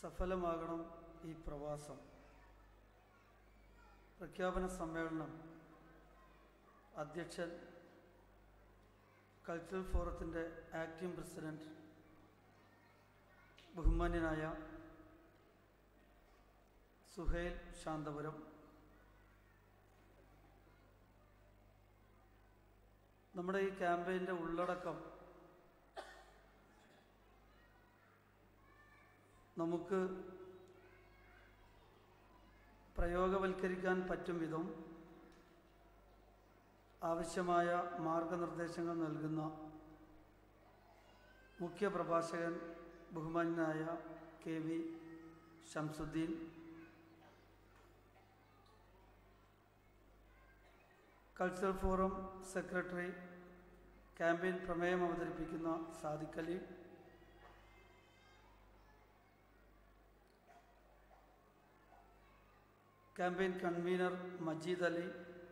സഫലമാകണം ഈ പ്രവാസം പ്രഖ്യാപന സമ്മേളനം അധ്യക്ഷൻ കൾച്ചറൽ ഫോറത്തിൻ്റെ ആക്ടിംഗ് പ്രസിഡന്റ് ബഹുമാന്യനായ സുഹൈൽ ശാന്തപുരം നമ്മുടെ ഈ ക്യാമ്പയിൻ്റെ ഉള്ളടക്കം നമുക്ക് പ്രയോഗവൽക്കരിക്കാൻ പറ്റും വിധം ആവശ്യമായ മാർഗനിർദ്ദേശങ്ങൾ നൽകുന്ന മുഖ്യ പ്രഭാഷകൻ ബഹുമാന്യനായ K V Shamsuddin cultural forum secretary campaign പ്രമേയം അവതരിപ്പിക്കുന്ന Sadiq Ali campaign convener Majeed Ali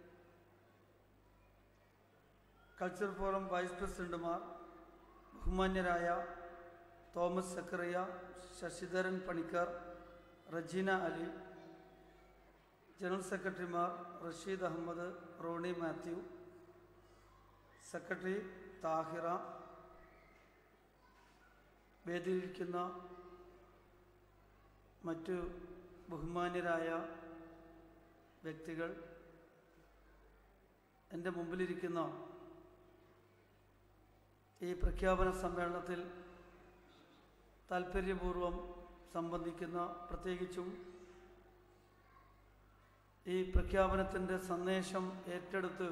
cultural forum vice പ്രസിഡന്റുമാർ ബഹുമാന്യരായ തോമസ് സക്കറിയ ശശിധരൻ പണിക്കർ റജീന അലി ജനറൽ സെക്രട്ടറിമാർ റഷീദ് അഹമ്മദ് റോണി മാത്യു സെക്രട്ടറി താഹിറ വേദിയിലിരിക്കുന്ന മറ്റു ബഹുമാന്യരായ വ്യക്തികൾ എൻ്റെ മുമ്പിലിരിക്കുന്ന ഈ പ്രഖ്യാപന സമ്മേളനത്തിൽ താല്പര്യപൂർവം സംബന്ധിക്കുന്ന പ്രത്യേകിച്ചും ഈ പ്രഖ്യാപനത്തിൻ്റെ സന്ദേശം ഏറ്റെടുത്ത്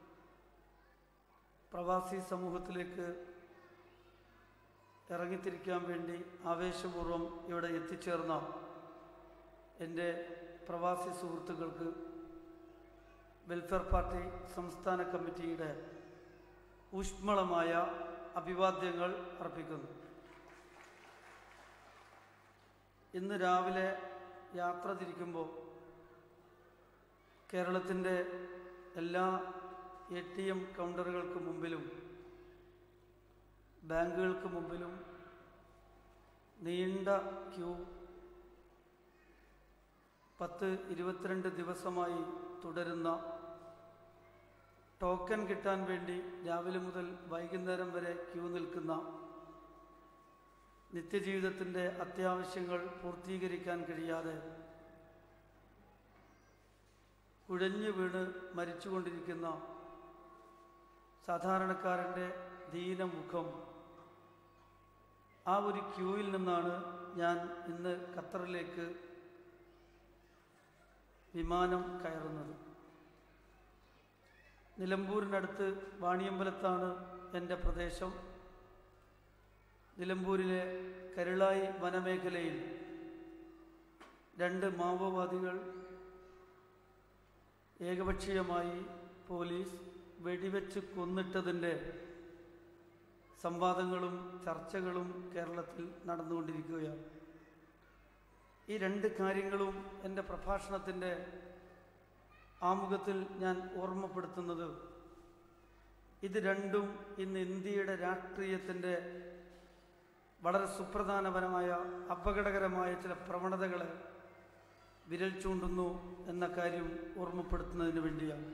പ്രവാസി സമൂഹത്തിലേക്ക് ഇറങ്ങിത്തിരിക്കാൻ വേണ്ടി ആവേശപൂർവം ഇവിടെ എത്തിച്ചേർന്ന എൻ്റെ പ്രവാസി സുഹൃത്തുക്കൾക്ക് വെൽഫെയർ പാർട്ടി സംസ്ഥാന കമ്മിറ്റിയുടെ ഊഷ്മളമായ അഭിവാദ്യങ്ങൾ അർപ്പിക്കുന്നു ഇന്ന് രാവിലെ യാത്ര തിരിക്കുമ്പോൾ കേരളത്തിൻ്റെ എല്ലാ എ ടി എം കൗണ്ടറുകൾക്ക് മുമ്പിലും ബാങ്കുകൾക്ക് മുമ്പിലും നീണ്ട ക്യൂ പത്ത് ഇരുപത്തിരണ്ട് ദിവസമായി തുടരുന്ന ടോക്കൺ കിട്ടാൻ വേണ്ടി രാവിലെ മുതൽ വൈകുന്നേരം വരെ ക്യൂ നിൽക്കുന്ന നിത്യജീവിതത്തിൻ്റെ അത്യാവശ്യങ്ങൾ പൂർത്തീകരിക്കാൻ കഴിയാതെ കുഴഞ്ഞു വീണ് മരിച്ചുകൊണ്ടിരിക്കുന്ന സാധാരണക്കാരൻ്റെ ദീനമുഖം ആ ഒരു ക്യൂവിൽ നിന്നാണ് ഞാൻ ഇന്ന് ഖത്തറിലേക്ക് വിമാനം കയറുന്നത് നിലമ്പൂരിനടുത്ത് വാണിയമ്പലത്താണ് എൻ്റെ പ്രദേശം നിലമ്പൂരിലെ കരുളായി വനമേഖലയിൽ രണ്ട് മാവോവാദികൾ ഏകപക്ഷീയമായി പോലീസ് വെടിവെച്ച് കൊന്നിട്ടതിൻ്റെ സംവാദങ്ങളും ചർച്ചകളും കേരളത്തിൽ നടന്നുകൊണ്ടിരിക്കുകയാണ് ഈ രണ്ട് കാര്യങ്ങളും എൻ്റെ പ്രഭാഷണത്തിൻ്റെ ആമുഖത്തിൽ ഞാൻ ഓർമ്മപ്പെടുത്തുന്നത് ഇത് രണ്ടും ഇന്ന് ഇന്ത്യയുടെ രാഷ്ട്രീയത്തിൻ്റെ വളരെ സുപ്രധാനപരമായ അപകടകരമായ ചില പ്രവണതകളെ വിരൽ ചൂണ്ടുന്നു എന്ന കാര്യം ഓർമ്മപ്പെടുത്തുന്നതിന് വേണ്ടിയാണ്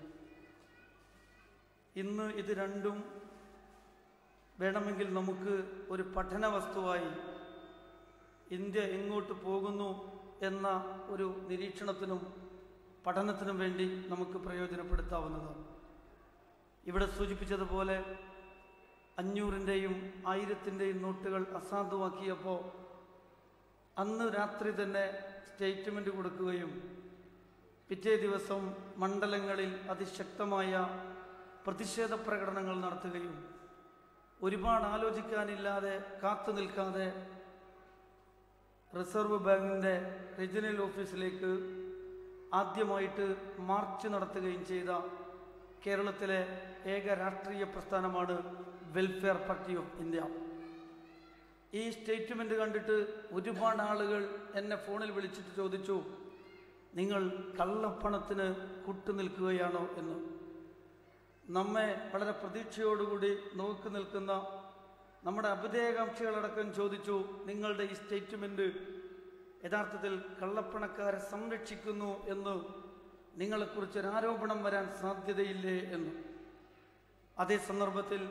ഇന്ന് ഇത് രണ്ടും വേണമെങ്കിൽ നമുക്ക് ഒരു പഠന വസ്തുവായി ഇന്ത്യ എങ്ങോട്ട് പോകുന്നു എന്ന ഒരു നിരീക്ഷണത്തിനും പഠനത്തിനും വേണ്ടി നമുക്ക് പ്രയോജനപ്പെടുത്താവുന്നതാണ് ഇവിടെ സൂചിപ്പിച്ചതുപോലെ അഞ്ഞൂറിൻ്റെയും ആയിരത്തിൻ്റെയും നോട്ടുകൾ അസാധുവാക്കിയപ്പോൾ അന്ന് രാത്രി തന്നെ സ്റ്റേറ്റ്മെൻറ്റ് കൊടുക്കുകയും പിറ്റേ ദിവസം മണ്ഡലങ്ങളിൽ അതിശക്തമായ പ്രതിഷേധ പ്രകടനങ്ങൾ നടത്തുകയും ഒരുപാട് ആലോചിക്കാനില്ലാതെ കാത്തു നിൽക്കാതെ റിസർവ് ബാങ്കിൻ്റെ റീജിയണൽ ഓഫീസിലേക്ക് ആദ്യമായിട്ട് മാർച്ച് നടത്തുകയും ചെയ്ത കേരളത്തിലെ ഏക രാഷ്ട്രീയ പ്രസ്ഥാനമാണ് വെൽഫെയർ പാർട്ടി ഓഫ് ഇന്ത്യ ഈ സ്റ്റേറ്റ്മെൻറ്റ് കണ്ടിട്ട് ഒരുപാട് ആളുകൾ എന്നെ ഫോണിൽ വിളിച്ചിട്ട് ചോദിച്ചു നിങ്ങൾ കള്ളപ്പണത്തിന് കൂട്ടുനിൽക്കുകയാണോ എന്ന് നമ്മെ വളരെ പ്രതീക്ഷയോടുകൂടി നോക്കി നിൽക്കുന്ന നമ്മുടെ അഭ്യുദയകാംക്ഷികളടക്കം ചോദിച്ചു നിങ്ങളുടെ ഈ സ്റ്റേറ്റ്മെൻറ്റ് യഥാർത്ഥത്തിൽ കള്ളപ്പണക്കാരെ സംരക്ഷിക്കുന്നു എന്ന് നിങ്ങളെക്കുറിച്ച് ഒരു ആരോപണം വരാൻ സാധ്യതയില്ലേ എന്ന് അതേ സന്ദർഭത്തിൽ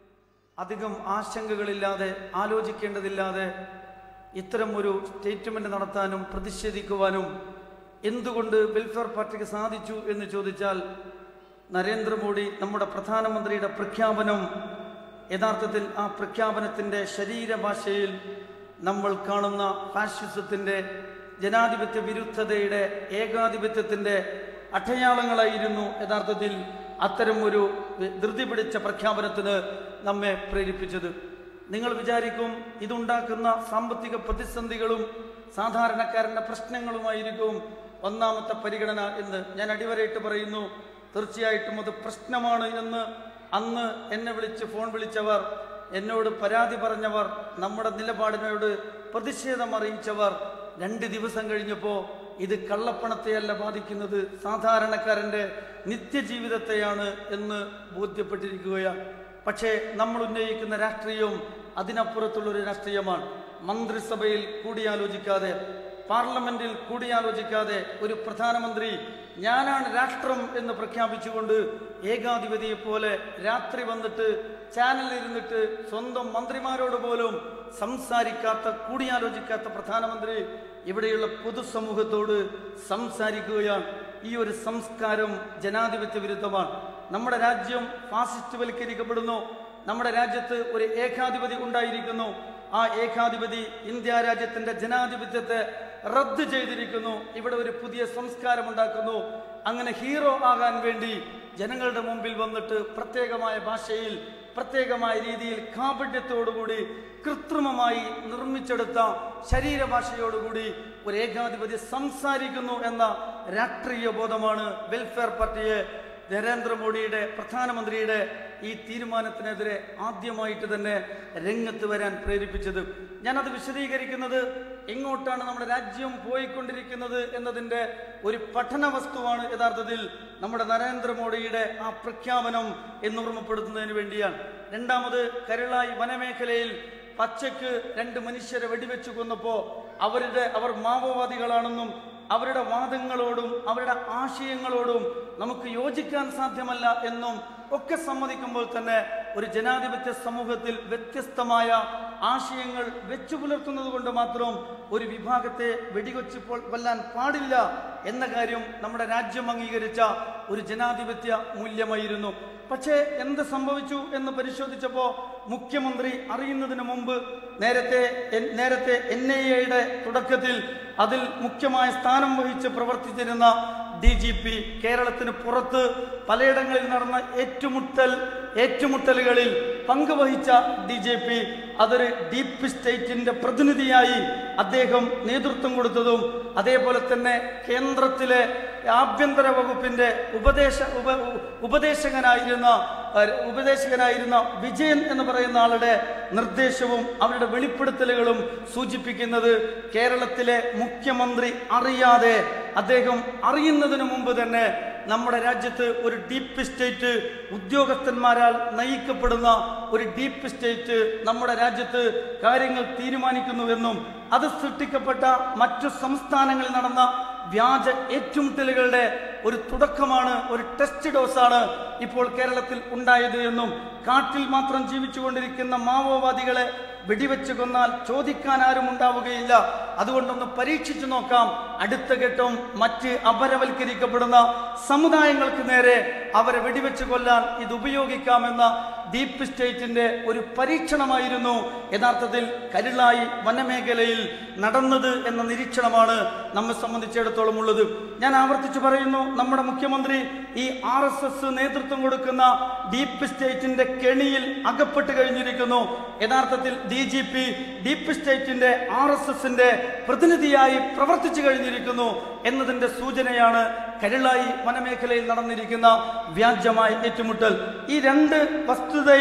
അധികം ആശങ്കകളില്ലാതെ ആലോചിക്കേണ്ടതില്ലാതെ ഇത്തരം ഒരു സ്റ്റേറ്റ്മെന്റ് നടത്താനും പ്രതിഷേധിക്കുവാനും എന്തുകൊണ്ട് വെൽഫെയർ പാർട്ടിക്ക് സാധിച്ചു എന്ന് ചോദിച്ചാൽ നരേന്ദ്രമോദി നമ്മുടെ പ്രധാനമന്ത്രിയുടെ പ്രഖ്യാപനം യഥാർത്ഥത്തിൽ ആ പ്രഖ്യാപനത്തിൻ്റെ ശരീരഭാഷയിൽ നമ്മൾ കാണുന്ന ഫാഷിസത്തിൻ്റെ ജനാധിപത്യ വിരുദ്ധതയുടെ ഏകാധിപത്യത്തിൻ്റെ അടയാളങ്ങളായിരുന്നു യഥാർത്ഥത്തിൽ അത്തരം ഒരു ധൃതി പിടിച്ച പ്രഖ്യാപനത്തിന് നമ്മെ പ്രേരിപ്പിച്ചത് നിങ്ങൾ വിചാരിക്കും ഇതുണ്ടാക്കുന്ന സാമ്പത്തിക പ്രതിസന്ധികളും സാധാരണക്കാരന്റെ പ്രശ്നങ്ങളുമായിരിക്കും ഒന്നാമത്തെ പരിഗണന എന്ന് ഞാൻ അടിവരയിട്ട് പറയുന്നു തീർച്ചയായിട്ടും അത് പ്രശ്നമാണ് എന്ന് അന്ന് എന്നെ വിളിച്ച് ഫോൺ വിളിച്ചവർ എന്നോട് പരാതി പറഞ്ഞവർ നമ്മുടെ നിലപാടിനോട് പ്രതിഷേധം അറിയിച്ചവർ രണ്ട് ദിവസം കഴിഞ്ഞപ്പോൾ ഇത് കള്ളപ്പണത്തെയല്ല ബാധിക്കുന്നത് സാധാരണക്കാരന്റെ നിത്യജീവിതത്തെയാണ് എന്ന് ബോധ്യപ്പെട്ടിരിക്കുകയാണ് പക്ഷേ നമ്മൾ ഉന്നയിക്കുന്ന രാഷ്ട്രീയവും അതിനപ്പുറത്തുള്ളൊരു രാഷ്ട്രീയമാണ് മന്ത്രിസഭയിൽ കൂടിയാലോചിക്കാതെ പാർലമെന്റിൽ കൂടിയാലോചിക്കാതെ ഒരു പ്രധാനമന്ത്രി ഞാനാണ് രാഷ്ട്രം എന്ന് പ്രഖ്യാപിച്ചുകൊണ്ട് ഏകാധിപതിയെ പോലെ രാത്രി വന്നിട്ട് ചാനലിൽ ഇരുന്നിട്ട് സ്വന്തം മന്ത്രിമാരോട് പോലും സംസാരിക്കാത്ത കൂടിയാലോചിക്കാത്ത പ്രധാനമന്ത്രി ഇവിടെയുള്ള പൊതുസമൂഹത്തോട് സംസാരിക്കുകയാണ് ഈ ഒരു സംസ്കാരം ജനാധിപത്യ വിരുദ്ധമാണ് നമ്മുടെ രാജ്യം ഫാസിസ്റ്റ് വൽക്കരിക്കപ്പെടുന്നു നമ്മുടെ രാജ്യത്ത് ഒരു ഏകാധിപതി ഉണ്ടായിരിക്കുന്നു ആ ഏകാധിപതി ഇന്ത്യ രാജ്യത്തിന്റെ ജനാധിപത്യത്തെ റദ്ദ് ചെയ്തിരിക്കുന്നു ഇവിടെ ഒരു പുതിയ സംസ്കാരം ഉണ്ടാക്കുന്നു അങ്ങനെ ഹീറോ ആകാൻ വേണ്ടി ജനങ്ങളുടെ മുമ്പിൽ വന്നിട്ട് പ്രത്യേകമായ ഭാഷയിൽ പ്രത്യേകമായ രീതിയിൽ കാപട്യത്തോടുകൂടി കൃത്രിമമായി നിർമ്മിച്ചെടുത്ത ശരീരഭാഷയോടുകൂടി ഒരു ഏകാധിപതി സംസാരിക്കുന്നു എന്ന രാഷ്ട്രീയ ബോധമാണ് വെൽഫെയർ പാർട്ടിയെ നരേന്ദ്രമോദിയുടെ പ്രധാനമന്ത്രിയുടെ ഈ തീരുമാനത്തിനെതിരെ ആദ്യമായിട്ട് തന്നെ രംഗത്ത് വരാൻ പ്രേരിപ്പിച്ചത് ഞാനത് വിശദീകരിക്കുന്നത് എങ്ങോട്ടാണ് നമ്മുടെ രാജ്യം പോയിക്കൊണ്ടിരിക്കുന്നത് എന്നതിൻ്റെ ഒരു പഠന വസ്തുവാണ് യഥാർത്ഥത്തിൽ നമ്മുടെ നരേന്ദ്രമോദിയുടെ ആ പ്രഖ്യാപനം എന്ന് ഓർമ്മപ്പെടുത്തുന്നതിന് വേണ്ടിയാണ് രണ്ടാമത് കരുളായി വനമേഖലയിൽ പച്ചക്ക് രണ്ട് മനുഷ്യരെ വെടിവെച്ചു കൊന്നപ്പോൾ അവരുടെ അവർ മാവോവാദികളാണെന്നും അവരുടെ വാദങ്ങളോടും അവരുടെ ആശയങ്ങളോടും നമുക്ക് യോജിക്കാൻ സാധ്യമല്ല എന്നും ഒക്കെ സമ്മതിക്കുമ്പോൾ തന്നെ ഒരു ജനാധിപത്യ സമൂഹത്തിൽ വ്യത്യസ്തമായ ആശയങ്ങൾ വെച്ചു പുലർത്തുന്നത് കൊണ്ട് മാത്രം ഒരു വിഭാഗത്തെ വെടികൊച്ച് പൊ- കൊല്ലാൻ പാടില്ല എന്ന കാര്യം നമ്മുടെ രാജ്യം അംഗീകരിച്ച ഒരു ജനാധിപത്യ മൂല്യമായിരുന്നു പക്ഷേ എന്ത് സംഭവിച്ചു എന്ന് പരിശോധിച്ചപ്പോൾ മുഖ്യമന്ത്രി അറിയുന്നതിന് മുമ്പ് നേരത്തെ എൻ- നേരത്തെ എൻ ഐ എയുടെ തുടക്കത്തിൽ അതിൽ മുഖ്യമായ സ്ഥാനം വഹിച്ച് പ്രവർത്തിച്ചിരുന്ന ഡി ജി പി കേരളത്തിന് പുറത്ത് പലയിടങ്ങളിൽ നടന്ന ഏറ്റുമുട്ടൽ ഏറ്റുമുട്ടലുകളിൽ പങ്കുവഹിച്ച ഡി ജെ പി അതൊരു ഡീപ്പ് സ്റ്റേറ്റിന്റെ പ്രതിനിധിയായി അദ്ദേഹം നേതൃത്വം കൊടുത്തതും അതേപോലെ തന്നെ കേന്ദ്രത്തിലെ ആഭ്യന്തര വകുപ്പിന്റെ ഉപദേശ ഉപ ഉപദേശകനായിരുന്ന അഹ് ഉപദേശകനായിരുന്ന വിജയൻ എന്ന് പറയുന്ന ആളുടെ നിർദ്ദേശവും അവരുടെ വെളിപ്പെടുത്തലുകളും സൂചിപ്പിക്കുന്നത് കേരളത്തിലെ മുഖ്യമന്ത്രി അറിയാതെ അദ്ദേഹം അറിയുന്നതിന് മുമ്പ് തന്നെ നമ്മുടെ രാജ്യത്ത് ഒരു ഡീപ്പ് സ്റ്റേറ്റ് ഉദ്യോഗസ്ഥന്മാരാൽ നയിക്കപ്പെടുന്ന ഒരു ഡീപ്പ് സ്റ്റേറ്റ് നമ്മുടെ രാജ്യത്ത് കാര്യങ്ങൾ തീരുമാനിക്കുന്നുവെന്നും അത് സൃഷ്ടിക്കപ്പെട്ട മറ്റു സംസ്ഥാനങ്ങളിൽ നടന്ന വ്യാജ ഏറ്റുമുട്ടലുകളുടെ ഒരു തുടക്കമാണ് ഒരു ടെസ്റ്റ് ഡോസാണ് ഇപ്പോൾ കേരളത്തിൽ ഉണ്ടായത് എന്നും കാട്ടിൽ മാത്രം ജീവിച്ചുകൊണ്ടിരിക്കുന്ന മാവോവാദികളെ വെടിവെച്ച് കൊന്നാൽ ചോദിക്കാൻ ആരും ഉണ്ടാവുകയില്ല അതുകൊണ്ടൊന്ന് പരീക്ഷിച്ചു നോക്കാം അടുത്ത ഘട്ടം മറ്റ് അപരവൽക്കരിക്കപ്പെടുന്ന സമുദായങ്ങൾക്ക് നേരെ അവരെ വെടിവെച്ച് കൊല്ലാൻ ഇത് ഉപയോഗിക്കാമെന്ന ഡീപ്പ് സ്റ്റേറ്റിന്റെ ഒരു പരീക്ഷണമായിരുന്നു യഥാർത്ഥത്തിൽ കരുളായി വനമേഖലയിൽ നടന്നത് എന്ന നിരീക്ഷണമാണ് നമ്മെ സംബന്ധിച്ചിടത്തോളം ഉള്ളത് ഞാൻ ആവർത്തിച്ചു പറയുന്നു നമ്മുടെ മുഖ്യമന്ത്രി ഈ ആർ എസ് എസ് നേതൃത്വം കൊടുക്കുന്ന ഡീപ്പ് സ്റ്റേറ്റിന്റെ കെണിയിൽ അകപ്പെട്ട് കഴിഞ്ഞിരിക്കുന്നു യഥാർത്ഥത്തിൽ ഡി ജി പി ഡീപ്പ് സ്റ്റേറ്റിന്റെ ആർ എസ് എസിന്റെ പ്രതിനിധിയായി പ്രവർത്തിച്ചു കഴിഞ്ഞിരിക്കുന്നു എന്നതിന്റെ സൂചനയാണ് കരുളായി വനമേഖലയിൽ നടന്നിരിക്കുന്ന വ്യാജമായ ഏറ്റുമുട്ടൽ ഈ രണ്ട് വസ്തുതയും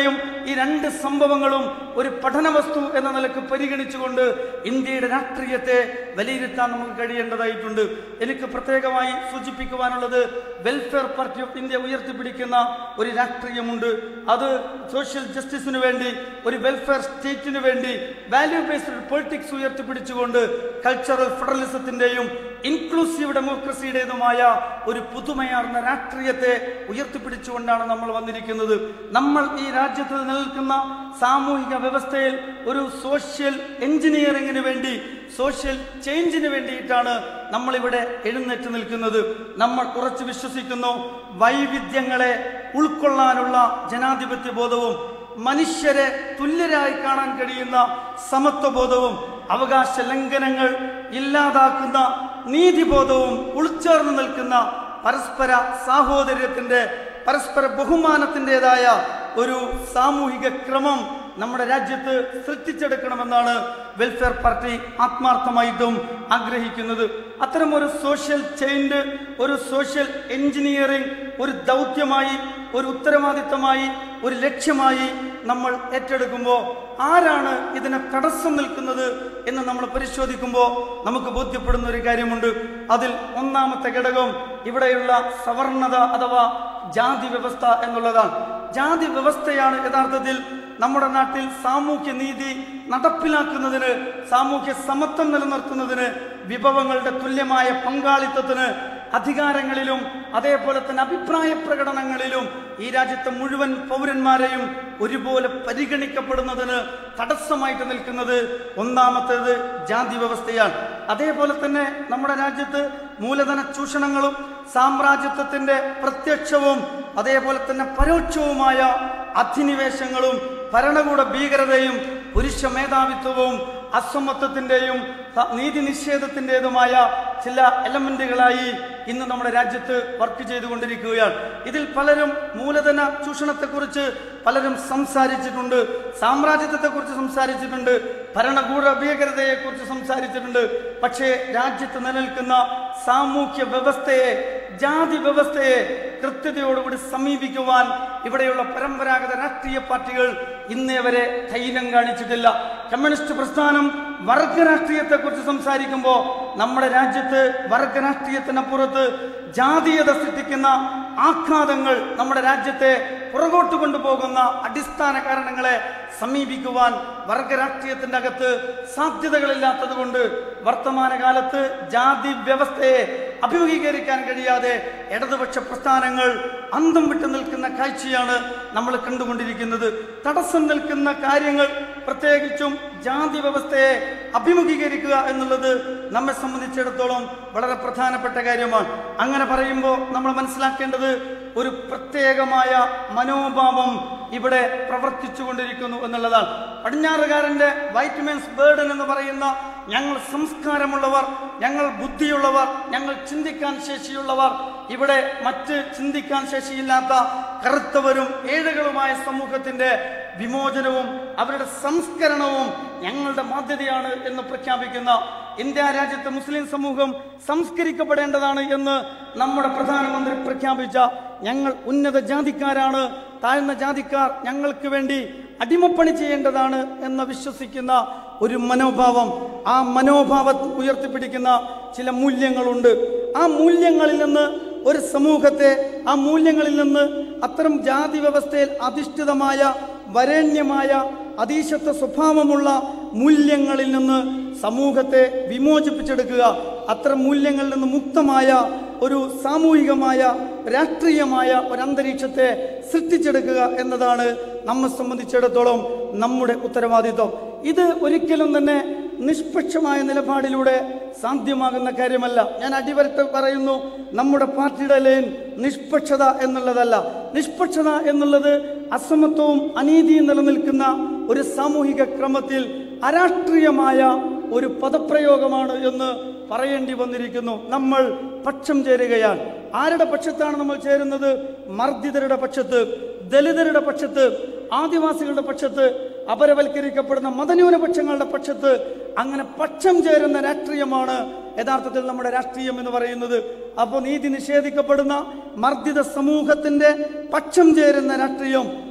ഈ രണ്ട് സംഭവങ്ങളും ഒരു പഠന വസ്തു എന്ന നിലക്ക് പരിഗണിച്ചുകൊണ്ട് ഇന്ത്യയുടെ രാഷ്ട്രീയത്തെ വിലയിരുത്താൻ നമുക്ക് കഴിയേണ്ടതായിട്ടുണ്ട് എനിക്ക് പ്രത്യേകമായി സൂചിപ്പിക്കുവാനുള്ളത് വെൽഫെയർ പാർട്ടി ഓഫ് ഇന്ത്യ ഉയർത്തിപ്പിടിക്കുന്ന ഒരു രാഷ്ട്രീയമുണ്ട് അത് സോഷ്യൽ ജസ്റ്റിസിന് വേണ്ടി ഒരു വെൽഫെയർ സ്റ്റേറ്റിന് വേണ്ടി വാല്യൂ ബേസ്ഡ് പൊളിറ്റിക്സ് ഉയർത്തിപ്പിടിച്ചുകൊണ്ട് കൾച്ചറൽ ഫെഡറലിസത്തിന്റെയും ഇൻക്ലൂസീവ് ഡെമോക്രസിയുടേതുമായ ഒരു പുതുമയാർന്ന രാഷ്ട്രീയത്തെ ഉയർത്തിപ്പിടിച്ചുകൊണ്ടാണ് നമ്മൾ വന്നിരിക്കുന്നത് നമ്മൾ ഈ രാജ്യത്ത് നിലനിൽക്കുന്ന സാമൂഹിക വ്യവസ്ഥയിൽ ഒരു സോഷ്യൽ എഞ്ചിനീയറിംഗിന് വേണ്ടി സോഷ്യൽ ചേഞ്ചിന് വേണ്ടിയിട്ടാണ് നമ്മളിവിടെ എഴുന്നേറ്റ് നിൽക്കുന്നത് നമ്മൾ ഉറച്ചു വിശ്വസിക്കുന്നു വൈവിധ്യങ്ങളെ ഉൾക്കൊള്ളാനുള്ള ജനാധിപത്യ ബോധവും മനുഷ്യരെ തുല്യരായി കാണാൻ കഴിയുന്ന സമത്വബോധവും അവകാശ ലംഘനങ്ങൾ ഇല്ലാതാക്കുന്ന നീതിബോധവും ഉൾച്ചേർന്ന് നിൽക്കുന്ന പരസ്പര സാഹോദര്യത്തിന്റെ പരസ്പര ബഹുമാനത്തിൻ്റെതായ ഒരു സാമൂഹിക ക്രമം നമ്മുടെ രാജ്യത്ത് സൃഷ്ടിച്ചെടുക്കണമെന്നാണ് വെൽഫെയർ പാർട്ടി ആത്മാർത്ഥമായിട്ടും ആഗ്രഹിക്കുന്നത് അത്തരം ഒരു സോഷ്യൽ ചേഞ്ച് ഒരു സോഷ്യൽ എഞ്ചിനീയറിംഗ് ഒരു ദൗത്യമായി ഒരു ഉത്തരവാദിത്തമായി ഒരു ലക്ഷ്യമായി നമ്മൾ ഏറ്റെടുക്കുമ്പോൾ ആരാണ് ഇതിന് തടസ്സം നിൽക്കുന്നത് എന്ന് നമ്മൾ പരിശോധിക്കുമ്പോൾ നമുക്ക് ബോധ്യപ്പെടുന്ന ഒരു കാര്യമുണ്ട് അതിൽ ഒന്നാമത്തെ ഘടകം ഇവിടെയുള്ള സവർണത അഥവാ ജാതി വ്യവസ്ഥ എന്നുള്ളതാണ് ജാതി വ്യവസ്ഥയാണ് യഥാർത്ഥത്തിൽ നമ്മുടെ നാട്ടിൽ സാമൂഹ്യ നീതി നടപ്പിലാക്കുന്നതിന് സാമൂഹ്യ സമത്വം നിലനിർത്തുന്നതിന് വിഭവങ്ങളുടെ തുല്യമായ പങ്കാളിത്തത്തിന് അധികാരങ്ങളിലും അതേപോലെ തന്നെ അഭിപ്രായ പ്രകടനങ്ങളിലും ഈ രാജ്യത്തെ മുഴുവൻ പൗരന്മാരെയും ഒരുപോലെ പരിഗണിക്കപ്പെടുന്നതിന് തടസ്സമായിട്ട് നിൽക്കുന്നത് ഒന്നാമത്തേത് ജാതി വ്യവസ്ഥയാണ് അതേപോലെ തന്നെ നമ്മുടെ രാജ്യത്ത് മൂലധന ചൂഷണങ്ങളും സാമ്രാജ്യത്വത്തിന്റെ പ്രത്യക്ഷവും അതേപോലെ തന്നെ പരോക്ഷവുമായ അധിനിവേശങ്ങളും ഭരണകൂട ഭീകരതയും പുരുഷ മേധാവിത്വവും അസമത്വത്തിന്റെയും സ- നീതി നിഷേധത്തിൻ്റെതുമായ ചില എലമെന്റുകളായി ഇന്ന് നമ്മുടെ രാജ്യത്ത് വർക്ക് ചെയ്തുകൊണ്ടിരിക്കുകയാണ് ഇതിൽ പലരും മൂലധന ചൂഷണത്തെക്കുറിച്ച് പലരും സംസാരിച്ചിട്ടുണ്ട് സാമ്രാജ്യത്വത്തെക്കുറിച്ച് സംസാരിച്ചിട്ടുണ്ട് ഭരണകൂട ഭീകരതയെക്കുറിച്ച് സംസാരിച്ചിട്ടുണ്ട് പക്ഷേ രാജ്യത്ത് നിലനിൽക്കുന്ന സാമൂഹ്യ വ്യവസ്ഥയെ ജാതി വ്യവസ്ഥയെ കൃത്യതയോടുകൂടി സമീപിക്കുവാൻ ഇവിടെയുള്ള പരമ്പരാഗത രാഷ്ട്രീയ പാർട്ടികൾ ഇന്നേ വരെ ധൈര്യം കാണിച്ചിട്ടില്ല കമ്മ്യൂണിസ്റ്റ് പ്രസ്ഥാനം വർഗരാഷ്ട്രീയത്തെക്കുറിച്ച് സംസാരിക്കുമ്പോൾ നമ്മുടെ രാജ്യത്ത് വർഗരാഷ്ട്രീയത്തിനപ്പുറത്ത് ജാതീയത സൃഷ്ടിക്കുന്ന ആഘാതങ്ങൾ നമ്മുടെ രാജ്യത്തെ പുറകോട്ട് കൊണ്ടുപോകുന്ന അടിസ്ഥാന കാരണങ്ങളെ സമീപിക്കുവാൻ വർഗരാഷ്ട്രീയത്തിന്റെ അകത്ത് സാധ്യതകളില്ലാത്തത് കൊണ്ട് വർത്തമാനകാലത്ത് ജാതി വ്യവസ്ഥയെ അഭിമുഖീകരിക്കാൻ കഴിയാതെ ഇടതുപക്ഷ പ്രസ്ഥാനങ്ങൾ അന്തം വിട്ടു നിൽക്കുന്ന കാഴ്ചയാണ് നമ്മൾ കണ്ടുകൊണ്ടിരിക്കുന്നത് തടസ്സം നിൽക്കുന്ന കാര്യങ്ങൾ പ്രത്യേകിച്ചും ജാതി വ്യവസ്ഥയെ അഭിമുഖീകരിക്കുക എന്നുള്ളത് നമ്മെ സംബന്ധിച്ചിടത്തോളം വളരെ പ്രധാനപ്പെട്ട കാര്യമാണ് അങ്ങനെ പറയുമ്പോൾ നമ്മൾ മനസ്സിലാക്കേണ്ടത് ഒരു പ്രത്യേകമായ മനോഭാവം ഇവിടെ പ്രവർത്തിച്ചു കൊണ്ടിരിക്കുന്നു എന്നുള്ളതാണ് പടിഞ്ഞാറുകാരന്റെ വൈറ്റ്മെൻസ് ബേർഡൻ എന്ന് പറയുന്ന ഞങ്ങൾ സംസ്കാരമുള്ളവർ ഞങ്ങൾ ബുദ്ധിയുള്ളവർ ഞങ്ങൾ ചിന്തിക്കാൻ ശേഷിയുള്ളവർ ഇവിടെ മറ്റ് ചിന്തിക്കാൻ ശേഷിയില്ലാത്ത കറുത്തവരും ഏഴുകളുമായ സമൂഹത്തിന്റെ വിമോചനവും അവരുടെ സംസ്കരണവും ഞങ്ങളുടെ ബാധ്യതയാണ് എന്ന് പ്രഖ്യാപിക്കുന്ന ഇന്ത്യ രാജ്യത്തെ മുസ്ലിം സമൂഹം സംസ്കരിക്കപ്പെടേണ്ടതാണ് എന്ന് നമ്മുടെ പ്രധാനമന്ത്രി പ്രഖ്യാപിച്ച ഞങ്ങൾ ഉന്നത ജാതിക്കാരാണ് താഴ്ന്ന ജാതിക്കാർ ഞങ്ങൾക്ക് വേണ്ടി അടിമപ്പണി ചെയ്യേണ്ടതാണ് എന്ന് വിശ്വസിക്കുന്ന ഒരു മനോഭാവം ആ മനോഭാവം ഉയർത്തിപ്പിടിക്കുന്ന ചില മൂല്യങ്ങളുണ്ട് ആ മൂല്യങ്ങളിൽ നിന്ന് ഒരു സമൂഹത്തെ ആ മൂല്യങ്ങളിൽ നിന്ന് അത്തരം ജാതി വ്യവസ്ഥയിൽ അധിഷ്ഠിതമായ വരേണ്യമായ അതീശത്വ സ്വഭാവമുള്ള മൂല്യങ്ങളിൽ നിന്ന് സമൂഹത്തെ വിമോചിപ്പിച്ചെടുക്കുക അത്തരം മൂല്യങ്ങളിൽ നിന്ന് മുക്തമായ ഒരു സാമൂഹികമായ രാഷ്ട്രീയമായ ഒരു അന്തരീക്ഷത്തെ സൃഷ്ടിച്ചെടുക്കുക എന്നതാണ് നമ്മെ സംബന്ധിച്ചിടത്തോളം നമ്മുടെ ഉത്തരവാദിത്വം ഇത് ഒരിക്കലും തന്നെ നിഷ്പക്ഷമായ നിലപാടിലൂടെ സാധ്യമാകുന്ന കാര്യമല്ല ഞാൻ അടിവരട്ട് പറയുന്നു നമ്മുടെ പാർട്ടിയുടെ ലൈൻ നിഷ്പക്ഷത എന്നുള്ളതല്ല നിഷ്പക്ഷത എന്നുള്ളത് അസമത്വവും അനീതിയും നിലനിൽക്കുന്ന ഒരു സാമൂഹിക ക്രമത്തിൽ അരാഷ്ട്രീയമായ ഒരു പദപ്രയോഗമാണ് എന്ന് പറയേണ്ടി വന്നിരിക്കുന്നു നമ്മൾ പക്ഷം ചേരുകയാണ് ആരുടെ പക്ഷത്താണ് നമ്മൾ ചേരുന്നത് മർദ്ദിതരുടെ പക്ഷത്ത് ദലിതരുടെ പക്ഷത്ത് ആദിവാസികളുടെ പക്ഷത്ത് അപരവൽക്കരിക്കപ്പെടുന്ന മതന്യൂനപക്ഷങ്ങളുടെ പക്ഷത്ത് അങ്ങനെ പക്ഷം ചേരുന്ന രാഷ്ട്രീയമാണ് യഥാർത്ഥത്തിൽ നമ്മുടെ രാഷ്ട്രീയം എന്ന് പറയുന്നത് അപ്പോൾ നീതി നിഷേധിക്കപ്പെടുന്ന മർദ്ദിത സമൂഹത്തിന്റെ പക്ഷം ചേരുന്ന രാഷ്ട്രീയം